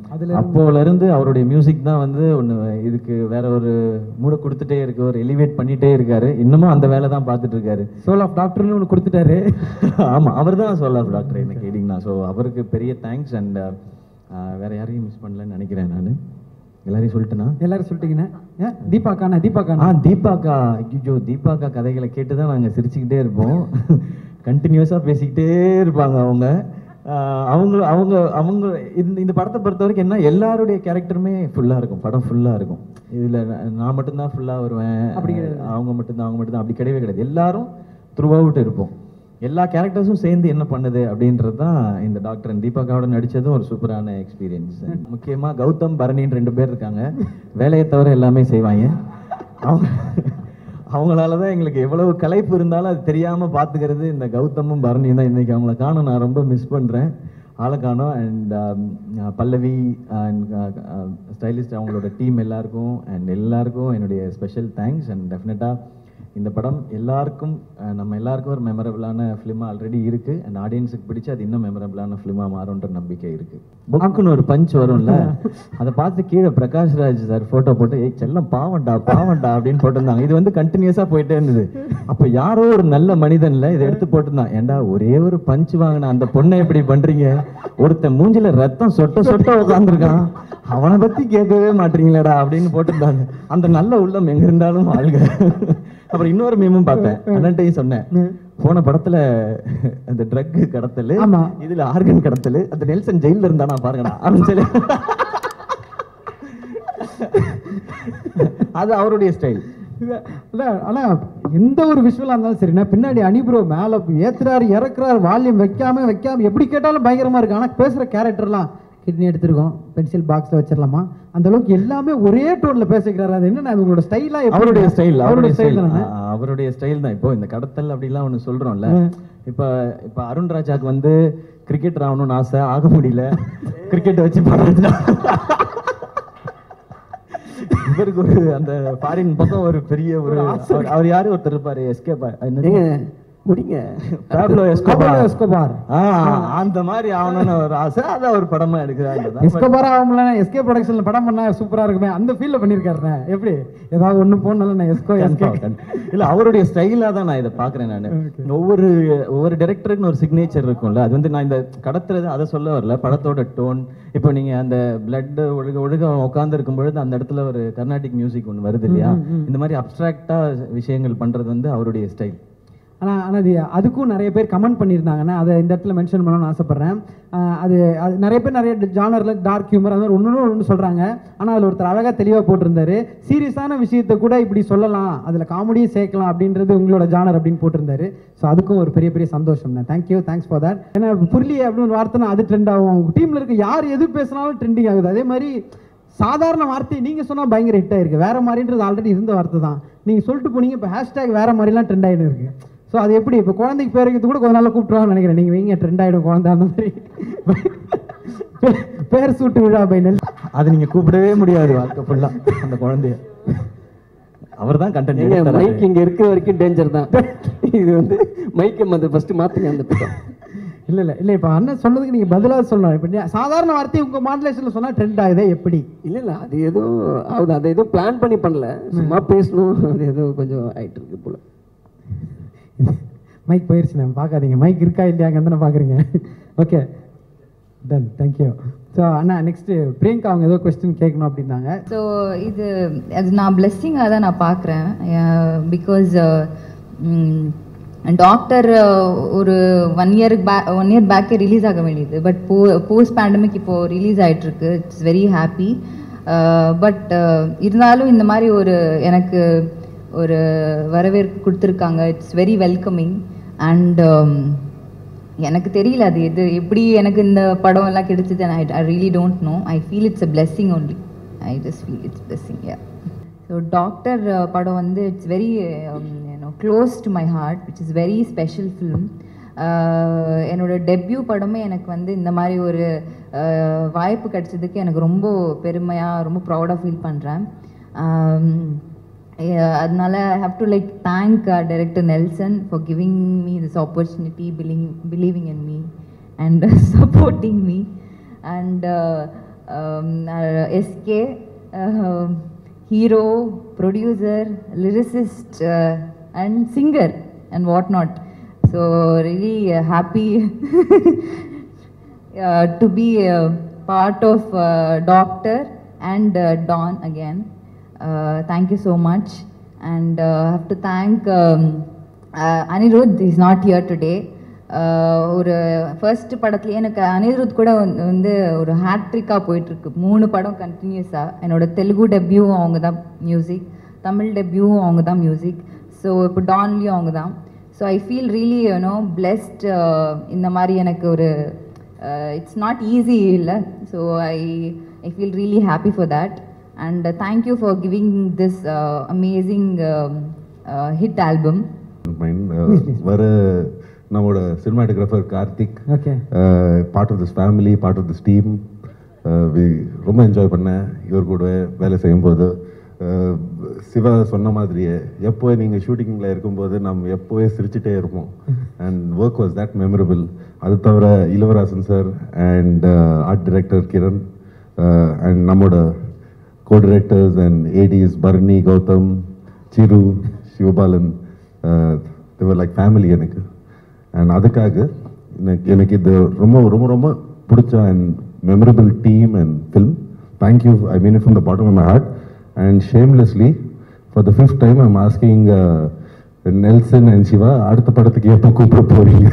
அதுல அப்போல இருந்து அவருடைய மியூசிக் தான் வந்து ஒன்று இதுக்கு வேற ஒரு மூட கொடுத்துட்டே இருக்கு ஒரு எலிவேட் பண்ணிட்டே இருக்காரு இன்னமும் அந்த வேலை தான் பார்த்துட்டு இருக்காரு சோல் ஆஃப் டாக்டர்னு ஒன்று கொடுத்துட்டாரு ஆமா அவர் தான் சொல்லலாம் டாக்டர் என்ன கேட்டிங்கன்னா ஸோ அவருக்கு பெரிய தேங்க்ஸ் அண்ட் வேற யாரையும் மிஸ் பண்ணலன்னு நினைக்கிறேன் நான் எல்லாரையும் சொல்லிட்டேனா எல்லாரும் சொல்லிட்டீங்கண்ணே ஏன் தீபாக்காண்ணா ஆ தீபாக்காண்ணா தீபாக்கா ஐயோ தீபாக்கா கதைகளை கேட்டு தான் நாங்கள் சிரிச்சுக்கிட்டே இருப்போம் கண்டினியூஸாக பேசிக்கிட்டே இருப்பாங்க அவங்க ஆஹ் அவங்க அவங்க அவங்க இந்த இந்த படத்தை பொறுத்த வரைக்கும் என்ன எல்லாருடைய கேரக்டருமே ஃபுல்லாக இருக்கும் படம் ஃபுல்லாக இருக்கும் இதில் நான் மட்டும்தான் ஃபுல்லாக வருவேன் அப்படி அவங்க மட்டும்தான் அவங்க மட்டும்தான் அப்படி கிடையவே கிடையாது எல்லாரும் த்ரூ அவுட் இருப்போம் எல்லா கேரக்டர்ஸும் சேர்ந்து என்ன பண்ணுது அப்படின்றது தான் இந்த டாக்டர் தீபாக்காவோட நடிச்சதும் ஒரு சூப்பரான எக்ஸ்பீரியன்ஸ் முக்கியமாக கௌதம் பரணின்னு ரெண்டு பேர் இருக்காங்க வேலையை தவிர எல்லாமே செய்வாங்க அவங்க அவங்களால தான் எங்களுக்கு எவ்வளவு கலைப்பு இருந்தாலும் அது தெரியாமல் பார்த்துக்கிறது இந்த கௌதமும் பரணியும் தான் இன்னைக்கு அவங்கள காண நான் ரொம்ப மிஸ் பண்ணுறேன் ஆளை காணோம் அண்ட் பல்லவி அண்ட் ஸ்டைலிஸ்ட் அவங்களோட டீம் எல்லாருக்கும் அண்ட் எல்லாருக்கும் என்னுடைய ஸ்பெஷல் தேங்க்ஸ் அண்ட் டெஃபினட்டாக இந்த படம் எல்லாருக்கும் அஹ், நம்ம எல்லாருக்கும் ஒரு மெமரபிளான ஃபிலிமாக ஆல்ரெடி இருக்கு அண்ட் ஆடியன்ஸுக்கு பிடிச்சு அது இன்னும் மெமரபிளான ஃபிலிமாக மாறும்ன்ற நம்பிக்கை இருக்கு புக்குன்னு ஒரு பஞ்ச் வரும்ல அதை பார்த்து கீழே பிரகாஷ் ராஜ் சார் ஃபோட்டோ போட்டு ஏய் செல்லம் பாவண்டா பாவண்டா அப்படின்னு போட்டிருந்தாங்க இது வந்து கண்டினியூஸாக போயிட்டே இருந்தது அப்போ யாரோ ஒரு நல்ல மனிதன்ல இதை எடுத்து போட்டிருந்தான் ஏன்டா ஒரே ஒரு பஞ்ச் வாங்கின அந்த பொண்ணை எப்படி பண்றீங்க ஒருத்தன் மூஞ்சில ரத்தம் சொட்ட சொட்ட உட்காந்துருக்கான் அவனை பத்தி கேட்கவே மாட்டீங்களேடா அப்படின்னு போட்டிருந்தாங்க அந்த நல்ல உள்ளம் எங்க இருந்தாலும் ஆளுங்க அப்புறம் இன்னொரு மீமும் பார்த்தேன் அண்ணன்ட்டையும் சொன்னேன் போன படத்துல அந்த ட்ரக் கடத்தல் ஆமா. இதுல ஆர்கன் கடத்தல் அந்த நெல்சன் ஜெயில இருந்தானா பாருங்கடா அப்படின்னு சொல்லி அது அவருடைய ஸ்டைல் இல்ல- இல்ல ஆனா எந்த ஒரு விஷுவலா இருந்தாலும் சரிண்ணா பின்னாடி அனிப்ரோ மேல ஏத்துறாரு இறக்குறாரு வால்யூம் வைக்காம வைக்காம எப்படி கேட்டாலும் பயங்கரமா இருக்கு ஆனா பேசுற கேரக்டர்லாம் கிட்னி எடுத்திருக்கோம் பென்சில் பாக்ஸ்ல வச்சிடலாமா அந்த அளவுக்கு எல்லாமே ஒரே டோன்ல பேசிக்கிறாரு அது என்ன அது உங்களோட ஸ்டைலா அவருடைய ஸ்டைல் அவருடைய ஸ்டைல் தானே அவருடைய ஸ்டைல் தான் இப்போ இந்த கடத்தல் அப்படிலாம் ஒண்ணு சொல்றோம்ல இப்ப இப்ப அருண் ராஜாக்கு வந்து கிரிக்கெட்டர் ஆகணும்னு ஆசை ஆக முடியல கிரிக்கெட் வச்சு பாடுறதுனா இவருக்கு ஒரு அந்த ஃபாரின் பக்கம் ஒரு பெரிய ஒரு அவர் அவர் யாரு ஒருத்தர் இருப்பாரு எஸ்கே ஏங்க முடிங்க பாப்லோ எஸ்கோபார் Pablo Escobar. ஆ, அந்த மாதிரி ஆகணும்னு ஒரு ஆசை அதை ஒரு படமா எடுக்கிறாங்க எஸ்கோபார் ஆகும்ல எஸ்கே ப்ரொடக்ஷன்ல படம் பண்ணா சூப்பரா இருக்குமே அந்த ஃபீல்ல பண்ணிருக்காருண்ணே எப்படி ஏதாவது ஒண்ணு போனாலும் நான் எஸ்கோ எஸ்கே கண்டிப்பா, கண்டிப்பா. இல்ல அவருடைய ஸ்டைலா தான் நான் இதை பாக்குறேன் நானு ஒவ்வொரு ஒவ்வொரு டைரக்டருக்குன்னு ஒரு சிக்னேச்சர் இருக்கும்ல அது வந்து நான் இந்த கடத்துறது அதை சொல்ல வரல படத்தோட டோன் இப்போ நீங்க அந்த பிளட் ஒழுக ஒழுக உட்கார்ந்து இருக்கும் பொழுது அந்த இடத்துல ஒரு கர்நாடிக் மியூசிக் ஒன்று வருது இல்லையா இந்த மாதிரி அப்டிராக்டா விஷயங்கள் பண்றது வந்து அவருடைய ஸ்டைல் ஆனா ஆனா அது அதுக்கும் நிறைய பேர் கமெண்ட் பண்ணியிருந்தாங்கன்னா அதை இந்த இடத்துல மென்ஷன் பண்ணணும்னு ஆசைப்படுறேன் ஆஹ் அது அது நிறைய பேர் நிறைய ஜானர்ல டார்க் ஹியூமர் அந்த மாதிரி ஒன்று ஒன்று சொல்றாங்க ஆனா அதுல ஒருத்தர் அழகா தெளிவா போட்டிருந்தாரு சீரியஸான விஷயத்தை கூட இப்படி சொல்லலாம் அதுல காமெடியும் சேர்க்கலாம் அப்படின்றது உங்களோட ஜானர் அப்படின்னு போட்டிருந்தாரு ஸோ அதுக்கும் ஒரு பெரிய பெரிய சந்தோஷம் தேங்க்யூ தேங்க்ஸ் ஃபார் தட் ஏன்னா புரியலையே அப்படின்னு ஒரு வார்த்தைனா அது ட்ரெண்ட் ஆகும் உங்க டீம்ல இருக்க யார் எது பேசினாலும் ட்ரெண்டிங் ஆகுது அதே மாதிரி சாதாரண வார்த்தை நீங்க சொன்னா பயங்கர ஹிட் ஆயிருக்கு வேற மாதிரின்றது ஆல்ரெடி இருந்த வார்த்தை தான் நீங்க சொல்லிட்டு போனீங்க இப்போ ஹேஷ்டேக் வேற மாதிரிலாம் ட்ரெண்ட் ஆயிட்டு இருக்கு ஸோ அது எப்படி இப்போ குழந்தைக்கு பேர் வைக்கிறது கூட கொஞ்ச நாள்ல கூப்பிட்டுருவாங்கன்னு நினைக்கிறேன் நீங்க வைங்க ட்ரெண்ட் ஆயிடும் குழந்தை அந்த மாதிரி பேர் சூட்டு விழா பைனல் அது நீங்க கூப்பிடவே முடியாது வாழ்க்கை ஃபுல்லா அந்த குழந்தைய அவர் தான் ஏங்க மைக் கண்டென்ட் இங்க இருக்கிற வரைக்கும் டேஞ்சர் தான் இது வந்து மைக்கை வந்து ஃபர்ஸ்ட் மாத்துங்க அந்த பக்கம் இல்ல இல்ல இல்ல இப்போ அண்ணன் சொன்னதுக்கு நீங்க பதிலா சொல்லணும் இப்போ நீ- சாதாரண வார்த்தை உங்க மாடுலேஷன்ல சொன்னா ட்ரெண்ட் ஆகுதே எப்படி இல்ல இல்ல அது ஏதோ அது அதை ஏதோ பிளான் பண்ணி பண்ணல சும்மா பேசணும் அது ஏதோ கொஞ்சம் ஆயிட்டு இருக்கு போல மைக் போயிருச்சு நான் பார்க்காதீங்க மைக் இருக்கா இல்லையாங்க தானே பார்க்குறீங்க ஓகே டன் தேங்க்யூ ஸோ அண்ணா நெக்ஸ்ட் பிரியங்கா அவங்க ஏதோ கொஸ்டின் கேட்கணும் அப்படின்னாங்க ஸோ இது அது நான் பிளெஸ்ஸிங்காக தான் நான் பார்க்குறேன் பிகாஸ் டாக்டர் ஒரு ஒன் இயருக்கு பேக் ஒன் இயர் பேக்கே ரிலீஸ் ஆக வேண்டியது பட் போ போஸ்ட் பேண்டமிக் இப்போது ரிலீஸ் ஆகிட்டுருக்கு இட்ஸ் வெரி ஹாப்பி பட் இருந்தாலும் இந்த மாதிரி ஒரு எனக்கு ஒரு வரவேற்பு கொடுத்துருக்காங்க இட்ஸ் வெரி வெல்கமிங் அண்ட் எனக்கு தெரியல அது எது எப்படி எனக்கு இந்த படம் எல்லாம் கிடைச்சது I I really don't know I feel it's a blessing only I just feel it's blessing yeah so Doctor படம் வந்து it's very you know close to my heart which is very special film என்னோட debut படமே எனக்கு வந்து இந்த மாதிரி ஒரு uh, வாய்ப்பு கிடைச்சதுக்கு எனக்கு ரொம்ப பெருமையாக ரொம்ப ப்ரௌடாக ஃபீல் பண்ணுறேன் அதனால I have to like thank director Nelson for giving me this opportunity பிலிங் believing in me and supporting me and SK hero producer lyricist and singer and what not so really happy to be a part of uh, Doctor and uh, Dawn again. Uh, thank you so much. And uh, I have to thank um, uh, Anirudh, he's not here today. Uh, ஒரு first படத்துலேயே எனக்கு அனிருத் கூட வந்து- வந்து ஒரு ஹேட்ரிக்காக போயிட்டுருக்கு மூணு படம் கண்டினியூஸாக என்னோட தெலுங்கு டெபியூவும் அவங்க தான் மியூசிக் தமிழ் டெபியூவும் அவங்க தான் மியூசிக் ஸோ இப்போ டான்லேயும் அவங்க தான் so I feel really you know blessed இந்த மாதிரி எனக்கு ஒரு இட்ஸ் நாட் ஈஸி இல்லை so I I feel really happy for that and thank you for giving this amazing hit album mind வர நம்மளோட cinematographer Karthik okay part of this family part of this team ரொம்ப enjoy பண்ணேன் இவர் கூட வேலை செய்யும்போது Uh, Siva சொன்ன மாதிரியே எப்போ நீங்கள் ஷூட்டிங்கில் இருக்கும்போது நம்ம எப்போவே சிரிச்சுட்டே இருப்போம் and work was that memorable அது தவிர Ilavarasan sir and art director Kiran and நம்மளோட co-directors and ADs Barney, Gautam, Chiru, Shivabalan, uh, they were like family எனக்கு அண்ட் அதுக்காக எனக்கு எனக்கு இது ரொம்ப ரொம்ப ரொம்ப பிடிச்ச and memorable team and film thank you I mean from the bottom of my heart and shamelessly for the fifth time I'm asking Nelson and Siva அடுத்த படத்துக்கு எப்போ கூப்பிட போறீங்க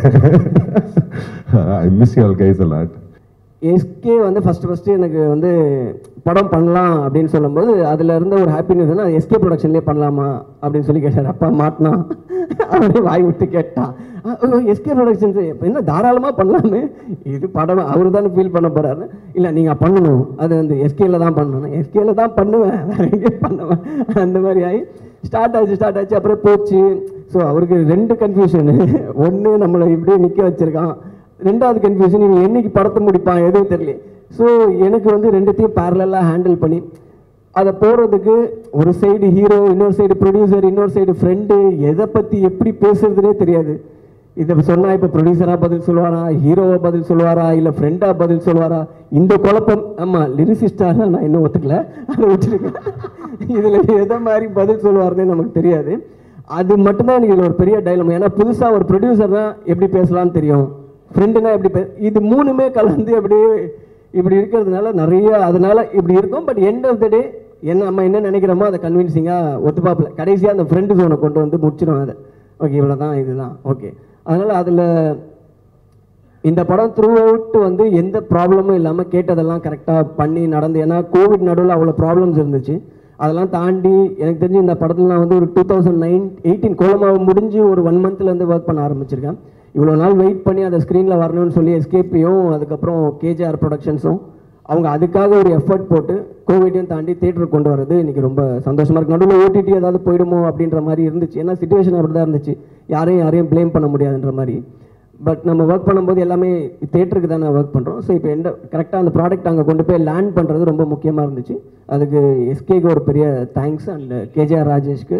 I miss you all guys a lot SK வந்து first first எனக்கு வந்து படம் பண்ணலாம் அப்படின்னு சொல்லும்போது அதில் இருந்த ஒரு ஹாப்பி நியூஸ் எஸ்கே ப்ரொடக்ஷன்லேயே பண்ணலாமா அப்படின்னு சொல்லி கேட்டார் அப்பா மாட்டினா அப்படியே வாய் விட்டு கேட்டான் எஸ்கே ப்ரொடக்ஷன்ஸ் என்ன தாராளமாக பண்ணலாமே இது படம் அவர் தானே ஃபீல் பண்ண போகிறாரு இல்லை நீங்கள் பண்ணணும் அது வந்து எஸ்கேல தான் பண்ணணும் எஸ்கேல தான் பண்ணுவேன் வேற எங்கேயும் பண்ணுவேன் அந்த மாதிரி ஆகி ஸ்டார்ட் ஆச்சு ஸ்டார்ட் ஆச்சு அப்புறம் போச்சு ஸோ அவருக்கு ரெண்டு கன்ஃபியூஷனு ஒன்று நம்மளை இப்படியே நிற்க வச்சிருக்கான் ரெண்டாவது கன்ஃபியூஷன் இவன் என்னைக்கு படத்தை முடிப்பான் எதுவும் தெரியல ஸோ எனக்கு வந்து ரெண்டுத்தையும் பேரலாக ஹேண்டில் பண்ணி அதை போகிறதுக்கு ஒரு சைடு ஹீரோ இன்னொரு சைடு ப்ரொடியூசர் இன்னொரு சைடு ஃப்ரெண்டு எதை பற்றி எப்படி பேசுறதுனே தெரியாது இதை சொன்னா இப்போ ப்ரொடியூசராக பதில் சொல்லுவாரா ஹீரோவா பதில் சொல்லுவாரா இல்லை ஃப்ரெண்டாக பதில் சொல்லுவாரா இந்த குழப்பம் ஆமாம் லிரிசிஸ்டாக நான் இன்னும் ஒத்துக்கல அதை வச்சுருக்கேன் இதில் எதை மாதிரி பதில் சொல்லுவாருன்னு நமக்கு தெரியாது அது மட்டும்தான் எனக்கு இதில் ஒரு பெரிய டைலம் ஏன்னா புதுசாக ஒரு ப்ரொடியூசர் தான் எப்படி பேசலாம்னு தெரியும் ஃப்ரெண்டுனா எப்படி பே இது மூணுமே கலந்து அப்படியே இப்படி இருக்கிறதுனால நிறைய அதனால இப்படி இருக்கும் but end of the day என்ன நம்ம என்ன நினைக்கிறோமோ அதை கன்வின்சிங்காக ஒத்துப்பாப்பில் கடைசியாக அந்த ஃப்ரெண்டு ஜோனை கொண்டு வந்து முடிச்சிடும் அதை ஓகே இவ்வளோ தான் இதுதான் ஓகே அதனால் அதில் இந்த படம் த்ரூ அவுட் வந்து எந்த ப்ராப்ளமும் இல்லாமல் கேட்டதெல்லாம் கரெக்டாக பண்ணி நடந்து ஏன்னா கோவிட் நடுவில் அவ்வளோ ப்ராப்ளம்ஸ் இருந்துச்சு அதெல்லாம் தாண்டி எனக்கு தெரிஞ்சு இந்த படத்தில் நான் வந்து ஒரு டூ தௌசண்ட் நைன் எயிட்டீன் கோலமாவை முடிஞ்சு ஒரு ஒன் மந்த்லேருந்து ஒர்க் பண்ண ஆரம்பிச்சிருக்கேன் இவ்வளோ நாள் வெயிட் பண்ணி அதை ஸ்க்ரீனில் வரணும்னு சொல்லி எஸ்கேபியும் அதுக்கப்புறம் கேஜிஆர் ப்ரொடக்ஷன்ஸும் அவங்க அதுக்காக ஒரு எஃபர்ட் போட்டு கோவிடையும் தாண்டி தேட்டருக்கு கொண்டு வரது இன்னைக்கு ரொம்ப சந்தோஷமா இருக்கு நடுவில் ஓடிடி ஏதாவது போயிடுமோ அப்படின்ற மாதிரி இருந்துச்சு ஏன்னா சுச்சுவேஷன் அப்படி தான் இருந்துச்சு யாரையும் யாரையும் ப்ளேம் பண்ண முடியாதுன்ற மாதிரி பட் நம்ம ஒர்க் பண்ணும்போது எல்லாமே தேட்டருக்கு தானே ஒர்க் பண்ணுறோம் ஸோ இப்போ எந்த கரெக்டாக அந்த ப்ராடக்ட் அங்கே கொண்டு போய் லேண்ட் பண்ணுறது ரொம்ப முக்கியமாக இருந்துச்சு அதுக்கு எஸ்கேக்கு ஒரு பெரிய தேங்க்ஸ் அண்ட் கேஜிஆர் ராஜேஷ்க்கு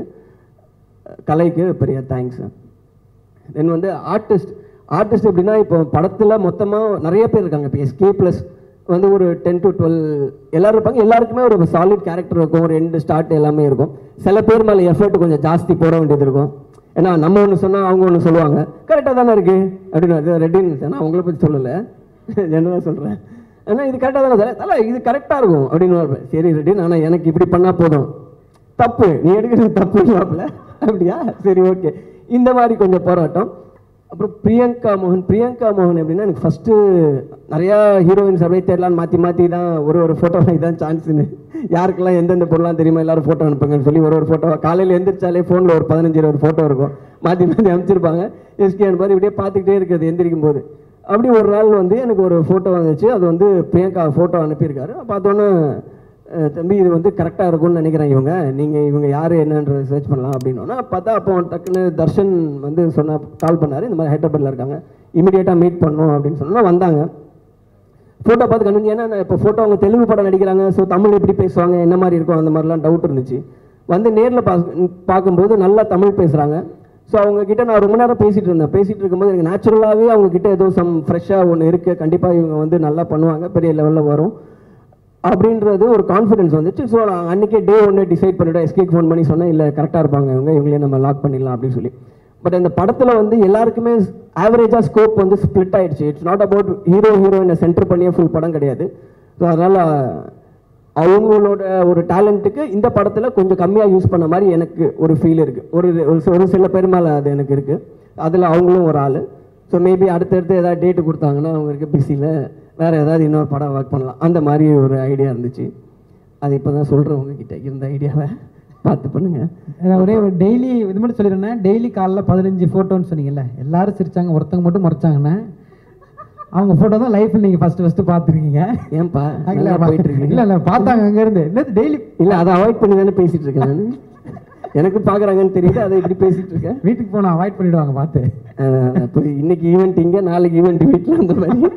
கலைக்கு பெரிய தேங்க்ஸ் தென் வந்து ஆர்டிஸ்ட் ஆர்டிஸ்ட் எப்படின்னா இப்போ படத்தில் மொத்தமாக நிறைய பேர் இருக்காங்க இப்போ எஸ்கே ப்ளஸ் வந்து ஒரு டென் டு டுவெல் எல்லாரும் இருப்பாங்க எல்லாருக்குமே ஒரு சாலிட் கேரக்டர் இருக்கும் ஒரு ரெண்டு ஸ்டார்ட் எல்லாமே இருக்கும் சில பேர் மேலே எஃபர்ட் கொஞ்சம் ஜாஸ்தி போட வேண்டியது இருக்கும் ஏன்னா நம்ம ஒன்று சொன்னால் அவங்க ஒன்று சொல்லுவாங்க கரெக்டாக தானே இருக்கு அப்படின்னு ரெட்டின்னு நான் உங்களை பற்றி சொல்லலை ஜெனரலாக சொல்கிறேன் ஏன்னா இது கரெக்டாக தானே சார் தலை இது கரெக்டாக இருக்கும் அப்படின்னு வருவேன். சரி ரெட்டின் ஆனால் எனக்கு இப்படி பண்ணால் போதும் தப்பு நீ எடுக்கிறது தப்பு மாப்பிள்ள அப்படியா சரி ஓகே இந்த மாதிரி கொஞ்சம் போராட்டம் அப்புறம் பிரியங்கா மோகன் பிரியங்கா மோகன் எப்படின்னா எனக்கு ஃபஸ்ட்டு நிறையா ஹீரோயின்ஸ் அப்படியே தேடலான்னு மாற்றி மாற்றி தான் ஒரு ஒரு ஃபோட்டோ இதான் சான்ஸ்னு யாருக்கெல்லாம் எந்தெந்த பொருளாம் தெரியுமா எல்லாரும் ஃபோட்டோ அனுப்புங்கன்னு சொல்லி ஒரு ஒரு ஃபோட்டோ காலையில் எந்திரிச்சாலே ஃபோனில் ஒரு பதினஞ்சு இருபது ஃபோட்டோ இருக்கும் மாற்றி மாற்றி அனுப்பிச்சிருப்பாங்க எஸ்கே மாதிரி இப்படியே பார்த்துக்கிட்டே இருக்கிறது எந்திரிக்கும் போது அப்படி ஒரு நாள் வந்து எனக்கு ஒரு ஃபோட்டோ வந்துச்சு அது வந்து பிரியங்கா ஃபோட்டோ அனுப்பியிருக்காரு பார்த்தோன்னே அஹ் தம்பி இது வந்து கரெக்டாக இருக்கும்னு நினைக்கிறேன் இவங்க நீங்கள் இவங்க யார் என்னன்ற சர்ச் பண்ணலாம் அப்படின்னா பார்த்தா அப்போ டக்குன்னு தர்ஷன் வந்து சொன்ன கால் பண்ணார் இந்த மாதிரி ஹைதராபாத்தில் இருக்காங்க இமீடியட்டாக மீட் பண்ணோம் அப்படின்னு சொன்னா வந்தாங்க ஃபோட்டோ பார்த்து கண்டு ஏன்னா நான் இப்போ ஃபோட்டோ அவங்க தெலுங்கு படம் நடிக்கிறாங்க ஸோ தமிழ் எப்படி பேசுவாங்க என்ன மாதிரி இருக்கும் அந்த மாதிரிலாம் டவுட் இருந்துச்சு வந்து நேரில் பா பார்க்கும்போது நல்லா தமிழ் பேசுகிறாங்க ஸோ அவங்க கிட்ட நான் ரொம்ப நேரம் பேசிட்டு இருந்தேன் பேசிட்டு இருக்கும்போது எனக்கு நேச்சுரலாகவே அவங்க கிட்ட ஏதோ சம் ஃப்ரெஷ்ஷாக ஒன்று இருக்குது கண்டிப்பாக இவங்க வந்து நல்லா பண்ணுவாங்க பெரிய லெவலில் வரும் அப்படின்றது ஒரு கான்ஃபிடன்ஸ் வந்துச்சு ஸோ நான் அன்றைக்கே டே ஒன்று டிசைட் பண்ணிவிட்டேன் எஸ்கேக்கு ஃபோன் பண்ணி சொன்னேன் இல்லை கரெக்டாக இருப்பாங்க இவங்க இவங்களே நம்ம லாக் பண்ணிடலாம் அப்படின்னு சொல்லி பட் இந்த படத்தில் வந்து எல்லாருக்குமே ஆவரேஜாக ஸ்கோப் வந்து ஸ்ப்ளிட் ஆயிடுச்சு இட்ஸ் நாட் அபவுட் ஹீரோ ஹீரோயினை சென்டர் பண்ணியே ஃபுல் படம் கிடையாது ஸோ அதனால் அவங்களோட ஒரு டேலண்ட்டுக்கு இந்த படத்தில் கொஞ்சம் கம்மியாக யூஸ் பண்ண மாதிரி எனக்கு ஒரு ஃபீல் இருக்குது ஒரு ஒரு சி- ஒரு சில பேர் மேலே அது எனக்கு இருக்குது அதில் அவங்களும் ஒரு ஆள் ஸோ மேபி அடுத்தடுத்து ஏதாவது டேட்டு கொடுத்தாங்கன்னா அவங்க இருக்க பிஸியில் வேறு ஏதாவது இன்னொரு படம் ஒர்க் பண்ணலாம் அந்த மாதிரி ஒரு ஐடியா இருந்துச்சு அது இப்போ தான் சொல்கிறேன் உங்ககிட்ட இருந்த ஐடியாவை பார்த்து பண்ணுங்கள் நான் ஒரே ஒரு டெய்லி இது மட்டும் சொல்லிடுறேன் டெய்லி காலைல பதினஞ்சு ஃபோட்டோன்னு சொன்னீங்கல்ல எல்லாரும் சிரிச்சாங்க ஒருத்தங்க மட்டும் முறைச்சாங்கண்ணே அவங்க ஃபோட்டோ தான் லைஃப்பில் நீங்கள் ஃபஸ்ட்டு ஃபஸ்ட்டு பார்த்துருக்கீங்க ஏன்பா இல்ல நல்லா போயிட்டு இருக்கு இல்ல இல்ல பார்த்தாங்க அங்கேருந்து என்னது டெய்லி இல்லை அதை அவாய்ட் பண்ணி தானே பேசிகிட்டு இருக்கேன் நான் எனக்கு பார்க்குறாங்கன்னு தெரியுது அதை இப்படி பேசிகிட்டு இருக்கேன் வீட்டுக்கு போனால் அவாய்ட் பண்ணிடுவாங்க பார்த்து அஹ் அப்போ இன்னைக்கு ஈவெண்ட் இங்கே நாளைக்கு ஈவெண்ட் வீட்டில் அந்த மாதிரி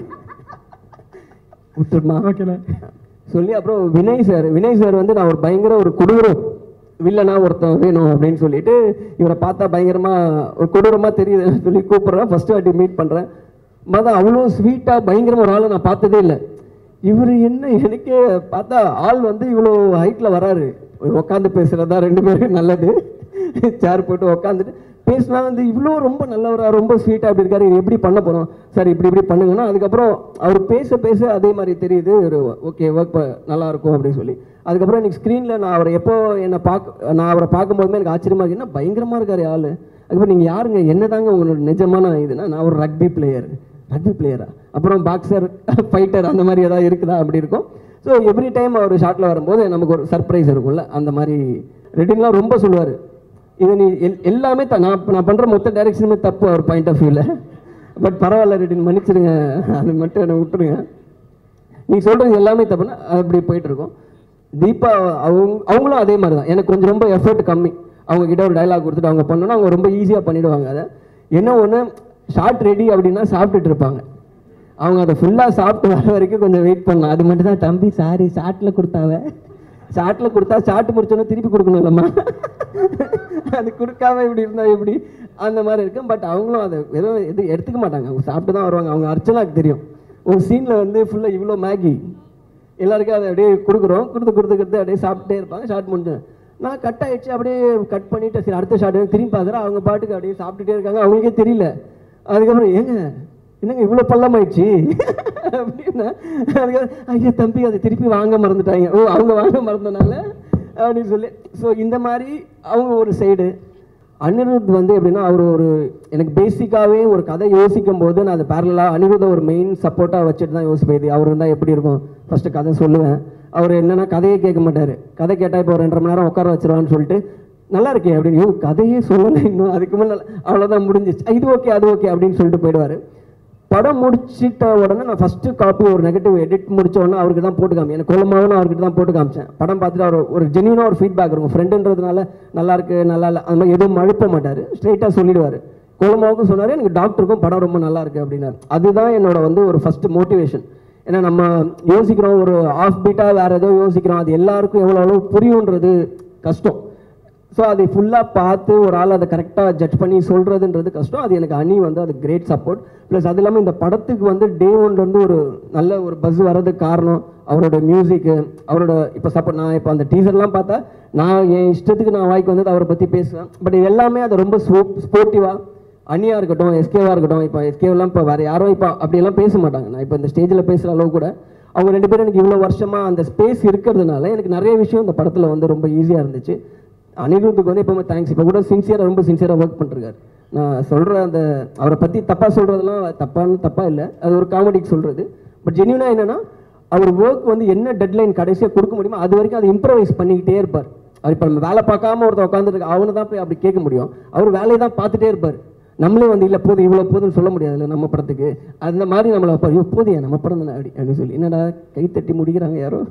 விட்டுருமா ஓகேண்ணே சொல்லி அப்புறம் வினய் சார் வினய் சார் வந்து நான் ஒரு பயங்கர ஒரு கொடூரம் வில்லனா ஒருத்தன் வேணும் அப்படின்னு சொல்லிட்டு இவரை பார்த்தா பயங்கரமா ஒரு கொடூரமா தெரியுதுன்னு சொல்லி கூப்பிடுறேன் ஃபர்ஸ்ட் வாட்டி மீட் பண்றேன் மதம் அவ்வளோ ஸ்வீட்டா பயங்கரமா ஒரு ஆளை நான் பார்த்ததே இல்லை இவர் என்ன எனக்கே பார்த்தா ஆள் வந்து இவ்வளோ ஹைட்ல வராரு உட்காந்து பேசுறதா ரெண்டு பேரும் நல்லது சேர் போட்டு உட்காந்துட்டு பேசினா வந்து இவ்வளோ ரொம்ப நல்லவரா ரொம்ப ஸ்வீட்டாக அப்படி இருக்காரு இது எப்படி பண்ண போகிறோம் சார் இப்படி இப்படி பண்ணுங்கன்னா அதுக்கப்புறம் அவர் பேச பேச அதே மாதிரி தெரியுது ஒரு ஓகே ஒர்க் நல்லா இருக்கும் அப்படின்னு சொல்லி அதுக்கப்புறம் எனக்கு ஸ்க்ரீனில் நான் அவரை எப்போ என்னை பார்க்க நான் அவரை பார்க்கும்போதுமே எனக்கு ஆச்சரியமா இருக்கு என்ன பயங்கரமாக இருக்காரு ஆள் அதுக்கப்புறம் நீங்கள் யாருங்க என்னதாங்க உங்களோட நிஜமான இதுனா நான் ஒரு ரக்பி பிளேயர் ரக்பி பிளேயரா அப்புறம் பாக்ஸர் ஃபைட்டர் அந்த மாதிரி ஏதாவது இருக்குதா அப்படி இருக்கும் ஸோ எவ்ரி டைம் அவர் ஷாட்டில் வரும்போது நமக்கு ஒரு சர்ப்ரைஸ் இருக்கும்ல அந்த மாதிரி ரெட்டின்லாம் ரொம்ப சொல்லுவார் இது நீ எல்- எல்லாமே த நான் நான் பண்ணுற மொத்த டைரக்ஷனுமே தப்பு அவர் பாயிண்ட் ஆஃப் வியூவில் பட் பரவாயில்ல ரெட்டின் மன்னிச்சிடுங்க அது மட்டும் என்னை விட்டுருங்க நீ சொல்கிறது எல்லாமே தப்புன்னா அப்படி போயிட்டு இருக்கும் தீபா அவங்க அவங்களும் அதே மாதிரி தான் எனக்கு கொஞ்சம் ரொம்ப எஃபர்ட் கம்மி அவங்க கிட்ட ஒரு டைலாக் கொடுத்துட்டு அவங்க பண்ணோன்னா அவங்க ரொம்ப ஈஸியாக பண்ணிடுவாங்க அதை என்ன ஒன்று ஷார்ட் ரெடி அப்படின்னா சாப்பிட்டுட்டு இருப்பாங்க அவங்க அதை ஃபுல்லாக சாப்பிட்டு வர வரைக்கும் கொஞ்சம் வெயிட் பண்ணலாம் அது மட்டும் தான் தம்பி சாரி ஷார்ட்டில் கொடுத்தாவ ஷார்ட்டில் கொடுத்தா ஷார்ட் முடிச்சோன்னே திருப்பி கொடுக்கணும் இல்லைம்மா அது கொடுக்காம இப்படி இருந்தா எப்படி அந்த மாதிரி இருக்கும் பட் அவங்களும் அதை வெறும் எது எடுத்துக்க மாட்டாங்க அவங்க சாப்பிட்டு தான் வருவாங்க அவங்க அர்ச்சனாக்கு தெரியும் ஒரு சீனில் வந்து ஃபுல்லாக இவ்வளோ மேகி எல்லாருக்கும் அதை அப்படியே கொடுக்குறோம் கொடுத்து கொடுத்து கொடுத்து அப்படியே சாப்பிட்டே இருப்பாங்க ஷார்ட் முடிஞ்சு நான் கட் ஆயிடுச்சு அப்படியே கட் பண்ணிட்டு சரி அடுத்த ஷார்ட் திரும்பி பார்க்குறேன் அவங்க பாட்டுக்கு அப்படியே சாப்பிட்டுட்டே இருக்காங்க அவங்களுக்கே தெரியல அதுக்கப்புறம் ஏங்க என்னங்க இவ்வளோ பள்ளமாயிடுச்சு அப்படின்னா அதுக்கப்புறம் ஐயா தம்பி அதை திருப்பி வாங்க மறந்துட்டாங்க ஓ அவங்க வாங்க மறந்தனால அப்படின்னு சொல்லி ஸோ இந்த மாதிரி அவங்க ஒரு சைடு அனிருத் வந்து எப்படின்னா அவர் ஒரு எனக்கு பேசிக்காகவே ஒரு கதை யோசிக்கும் போது நான் அதை பேரலாக அனிருத்தை ஒரு மெயின் சப்போர்ட்டாக வச்சுட்டு தான் யோசிப்பேன் இது அவர் இருந்தால் எப்படி இருக்கும் ஃபஸ்ட்டு கதை சொல்லுவேன் அவர் என்னன்னா கதையே கேட்க மாட்டார் கதை கேட்டால் இப்போ ஒரு ரெண்டரை மணி நேரம் உட்கார வச்சிருவான்னு சொல்லிட்டு நல்லா இருக்கே அப்படின்னு "ஐயோ, கதையே சொல்லலை இன்னும் அதுக்கு மேலே அவ்வளோதான் முடிஞ்சிச்சு இது ஓகே அது ஓகே அப்படின்னு சொல்லிட்டு போயிடுவார் படம் முடிச்சிட்ட உடனே நான் ஃபஸ்ட்டு காப்பி ஒரு நெகட்டிவ் எடிட் முடிச்ச உடனே அவருக்கு தான் போட்டு காமி எனக்கு கொல்லமாவும் அவர்கிட்ட தான் போட்டு காமிச்சேன் படம் பார்த்துட்டு அவர் ஒரு ஜெனியூனாக ஒரு ஃபீட்பேக் இருக்கும் ஃப்ரெண்டுன்றதுனால நல்லா இருக்கு நல்லா இல்லை அந்த மாதிரி எதுவும் மழுப்ப மாட்டார் ஸ்ட்ரைட்டாக சொல்லிடுவார் கொல்லமாவுக்கும் சொன்னார் எனக்கு டாக்டருக்கும் படம் ரொம்ப நல்லா இருக்கு அப்படின்னாரு அதுதான் என்னோட வந்து ஒரு ஃபஸ்ட்டு மோட்டிவேஷன் ஏன்னா நம்ம யோசிக்கிறோம் ஒரு ஆஃப் பீட்டாக வேறு ஏதோ யோசிக்கிறோம் அது எல்லாருக்கும் எவ்வளோ அளவு புரியுன்றது கஷ்டம் ஸோ அதை ஃபுல்லாக பார்த்து ஒரு ஆள் அதை கரெக்டாக ஜட்ஜ் பண்ணி சொல்கிறதுன்றது கஷ்டம் அது எனக்கு அணி வந்து அது கிரேட் சப்போர்ட் ப்ளஸ் அது இல்லாமல் இந்த படத்துக்கு வந்து டே ஒன்லேருந்து ஒரு நல்ல ஒரு பஸ் வர்றதுக்கு காரணம் அவரோட மியூசிக்கு அவரோட இப்போ சப்போர்ட் நான் இப்போ அந்த டீசர்லாம் பார்த்தா நான் என் இஷ்டத்துக்கு நான் வாய்க்கு வந்து அவரை பற்றி பேசுவேன் பட் இது எல்லாமே அது ரொம்ப ஸ்போர்ட்டிவாக அனியா இருக்கட்டும் எஸ்கேவா இருக்கட்டும் இப்போ எஸ்கேவெல்லாம் இப்போ வேறு யாரும் இப்போ அப்படியெல்லாம் பேச மாட்டாங்க நான் இப்போ இந்த ஸ்டேஜில் பேசுகிற அளவு கூட அவங்க ரெண்டு பேரும் எனக்கு இவ்வளோ வருஷமாக அந்த ஸ்பேஸ் இருக்கிறதுனால எனக்கு நிறைய விஷயம் இந்த படத்தில் வந்து ரொம்ப ஈஸியாக இருந்துச்சு அனிருத்துக்கு வந்து எப்பவுமே தேங்க்ஸ் இப்போ கூட சின்சியராக ரொம்ப சின்சியராக ஒர்க் பண்ணிருக்காரு நான் சொல்கிற அந்த அவரை பற்றி தப்பாக சொல்கிறதெல்லாம் தப்பான்னு தப்பாக இல்லை அது ஒரு காமெடிக்கு சொல்கிறது பட் ஜென்யூனாக என்னன்னா அவர் ஒர்க் வந்து என்ன டெட்லைன் கடைசியாக கொடுக்க முடியுமோ அது வரைக்கும் அதை இம்ப்ரவைஸ் பண்ணிக்கிட்டே இருப்பார் அவர் இப்போ நம்ம வேலை பார்க்காம ஒருத்தர் உட்காந்துருக்கு அவனை தான் போய் அப்படி கேட்க முடியும் அவர் வேலையை தான் பார்த்துட்டே இருப்பார் நம்மளே வந்து இல்லை போதும் இவ்வளோ போதும்னு சொல்ல முடியாதுல்ல நம்ம படத்துக்கு அந்த மாதிரி நம்மளை வைப்பார் ஐயோ போதியா நம்ம படம் தானே அப்படி அப்படின்னு சொல்லி என்னடா கை தட்டி முடிக்கிறாங்க யாரோ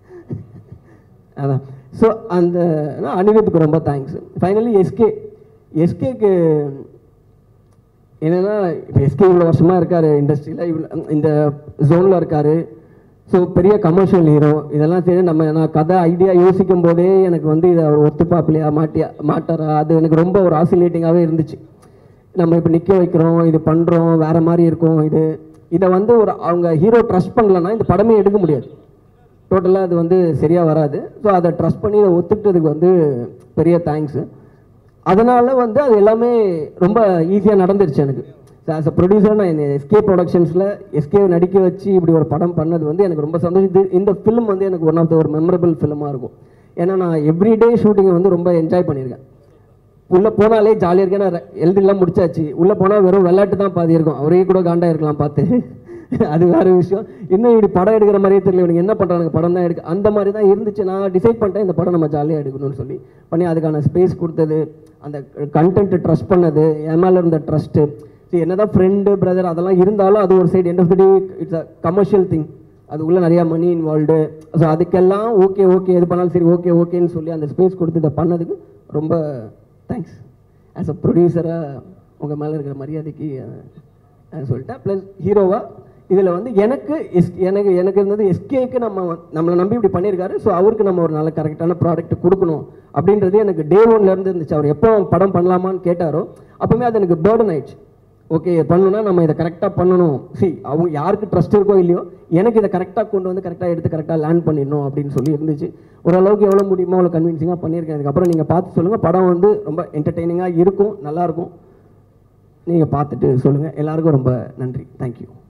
அதான் ஸோ அந்த நான் அனிருத்துக்கு ரொம்ப தேங்க்ஸ் ஃபைனலி எஸ்கே எஸ்கேக்கு என்னன்னா இப்போ எஸ்கே இவ்வளோ வருஷமாக இருக்கார் இண்டஸ்ட்ரியில் இவ்வளோ இந்த ஜோனில் இருக்கார் ஸோ பெரிய கமர்ஷியல் ஹீரோ இதெல்லாம் சரி நம்ம நான் கதை ஐடியா யோசிக்கும் போதே எனக்கு வந்து இதை அவர் ஒத்துப்பாப்பிலையா மாட்டியா மாட்டாரா அது எனக்கு ரொம்ப ஒரு ஆசிலேட்டிங்காகவே இருந்துச்சு நம்ம இப்போ நிற்க வைக்கிறோம் இது பண்ணுறோம் வேறு மாதிரி இருக்கும் இது இதை வந்து ஒரு அவங்க ஹீரோ ட்ரஸ்ட் பண்ணலன்னா இந்த படமே எடுக்க முடியாது டோட்டலாக அது வந்து சரியாக வராது ஸோ அதை ட்ரஸ்ட் பண்ணி அதை ஒத்துக்கிட்டதுக்கு வந்து பெரிய தேங்க்ஸு அதனால வந்து அது எல்லாமே ரொம்ப ஈஸியாக நடந்துருச்சு எனக்கு ஆஸ் அ ப்ரொடியூசர் நான் இந்த எஸ்கே ப்ரொடக்ஷன்ஸில் எஸ்கே நடிக்க வச்சு இப்படி ஒரு படம் பண்ணது வந்து எனக்கு ரொம்ப சந்தோஷம் இது- இந்த ஃபிலிம் வந்து எனக்கு ஒன் ஆஃப் த ஒரு மெமரபிள் ஃபிலிமாக இருக்கும் ஏன்னா நான் எவ்ரிடே ஷூட்டிங்கை வந்து ரொம்ப என்ஜாய் பண்ணியிருக்கேன் உள்ளே போனாலே ஜாலியாக இருக்கேன் நான் எழுதிலாம் முடிச்சாச்சு உள்ளே போனால் வெறும் விளையாட்டு தான் பாதி இருக்கும் அவரே கூட காண்டா இருக்கலாம் பார்த்து அது வேற விஷயம் இன்னும் இப்படி படம் எடுக்கிற மாதிரியே தெரியல இவனுக்கு என்ன பண்ணுறாங்க படம் தான் எடுக்க அந்த மாதிரி தான் இருந்துச்சு நான் டிசைட் பண்ணிட்டேன் இந்த படம் நம்ம ஜாலியாக எடுக்கணும்னு சொல்லி பண்ணி அதுக்கான ஸ்பேஸ் கொடுத்தது அந்த கண்டென்ட் ட்ரஸ்ட் பண்ணது என் மேலே இருந்த ட்ரஸ்ட்டு சரி என்னதான் ஃப்ரெண்டு பிரதர் அதெல்லாம் இருந்தாலும் அது ஒரு side end of the day it's a commercial thing அது உள்ள நிறைய மணி இன்வால்வ்டு ஸோ அதுக்கெல்லாம் ஓகே ஓகே எது பண்ணாலும் சரி ஓகே ஓகேன்னு சொல்லி அந்த ஸ்பேஸ் கொடுத்து இதை பண்ணதுக்கு ரொம்ப தேங்க்ஸ் ஆஸ் அ ப்ரொடியூசராக உங்கள் மேலே இருக்கிற மரியாதைக்கு அஹ், சொல்லிட்டேன் ப்ளஸ் ஹீரோவாக இதில் வந்து எனக்கு எஸ் எனக்கு எனக்கு இருந்தது எஸ்கேக்கு நம்ம வந்து- நம்மளை நம்பி இப்படி பண்ணியிருக்காரு ஸோ அவருக்கு நம்ம ஒரு நல்ல கரெக்டான ப்ராடக்ட் கொடுக்கணும் அப்படின்றது எனக்கு டே ஒன்லேருந்து இருந்துச்சு அவர் எப்போ படம் பண்ணலாமான்னு கேட்டாரோ அப்போவுமே அது எனக்கு பேர்டன் ஆயிடுச்சு ஓகே பண்ணணும்னா நம்ம இதை கரெக்டாக பண்ணணும் சி அவங்க யாருக்கு ட்ரஸ்ட் இருக்கோ இல்லையோ எனக்கு இதை கரெக்டாக கொண்டு வந்து கரெக்டாக எடுத்து கரெக்டாக லேண்ட் பண்ணிடணும் அப்படின்னு சொல்லி இருந்துச்சு ஓரளவுக்கு எவ்வளோ முடியுமோ அவ்வளோ கன்வின்சிங்காக பண்ணியிருக்கேன் அதுக்கப்புறம் நீங்கள் பார்த்து சொல்லுங்கள் படம் வந்து ரொம்ப என்டர்டெய்னிங்காக இருக்கும் நல்லாயிருக்கும் நீங்கள் பார்த்துட்டு சொல்லுங்கள் எல்லாருக்கும் ரொம்ப நன்றி தேங்க்யூ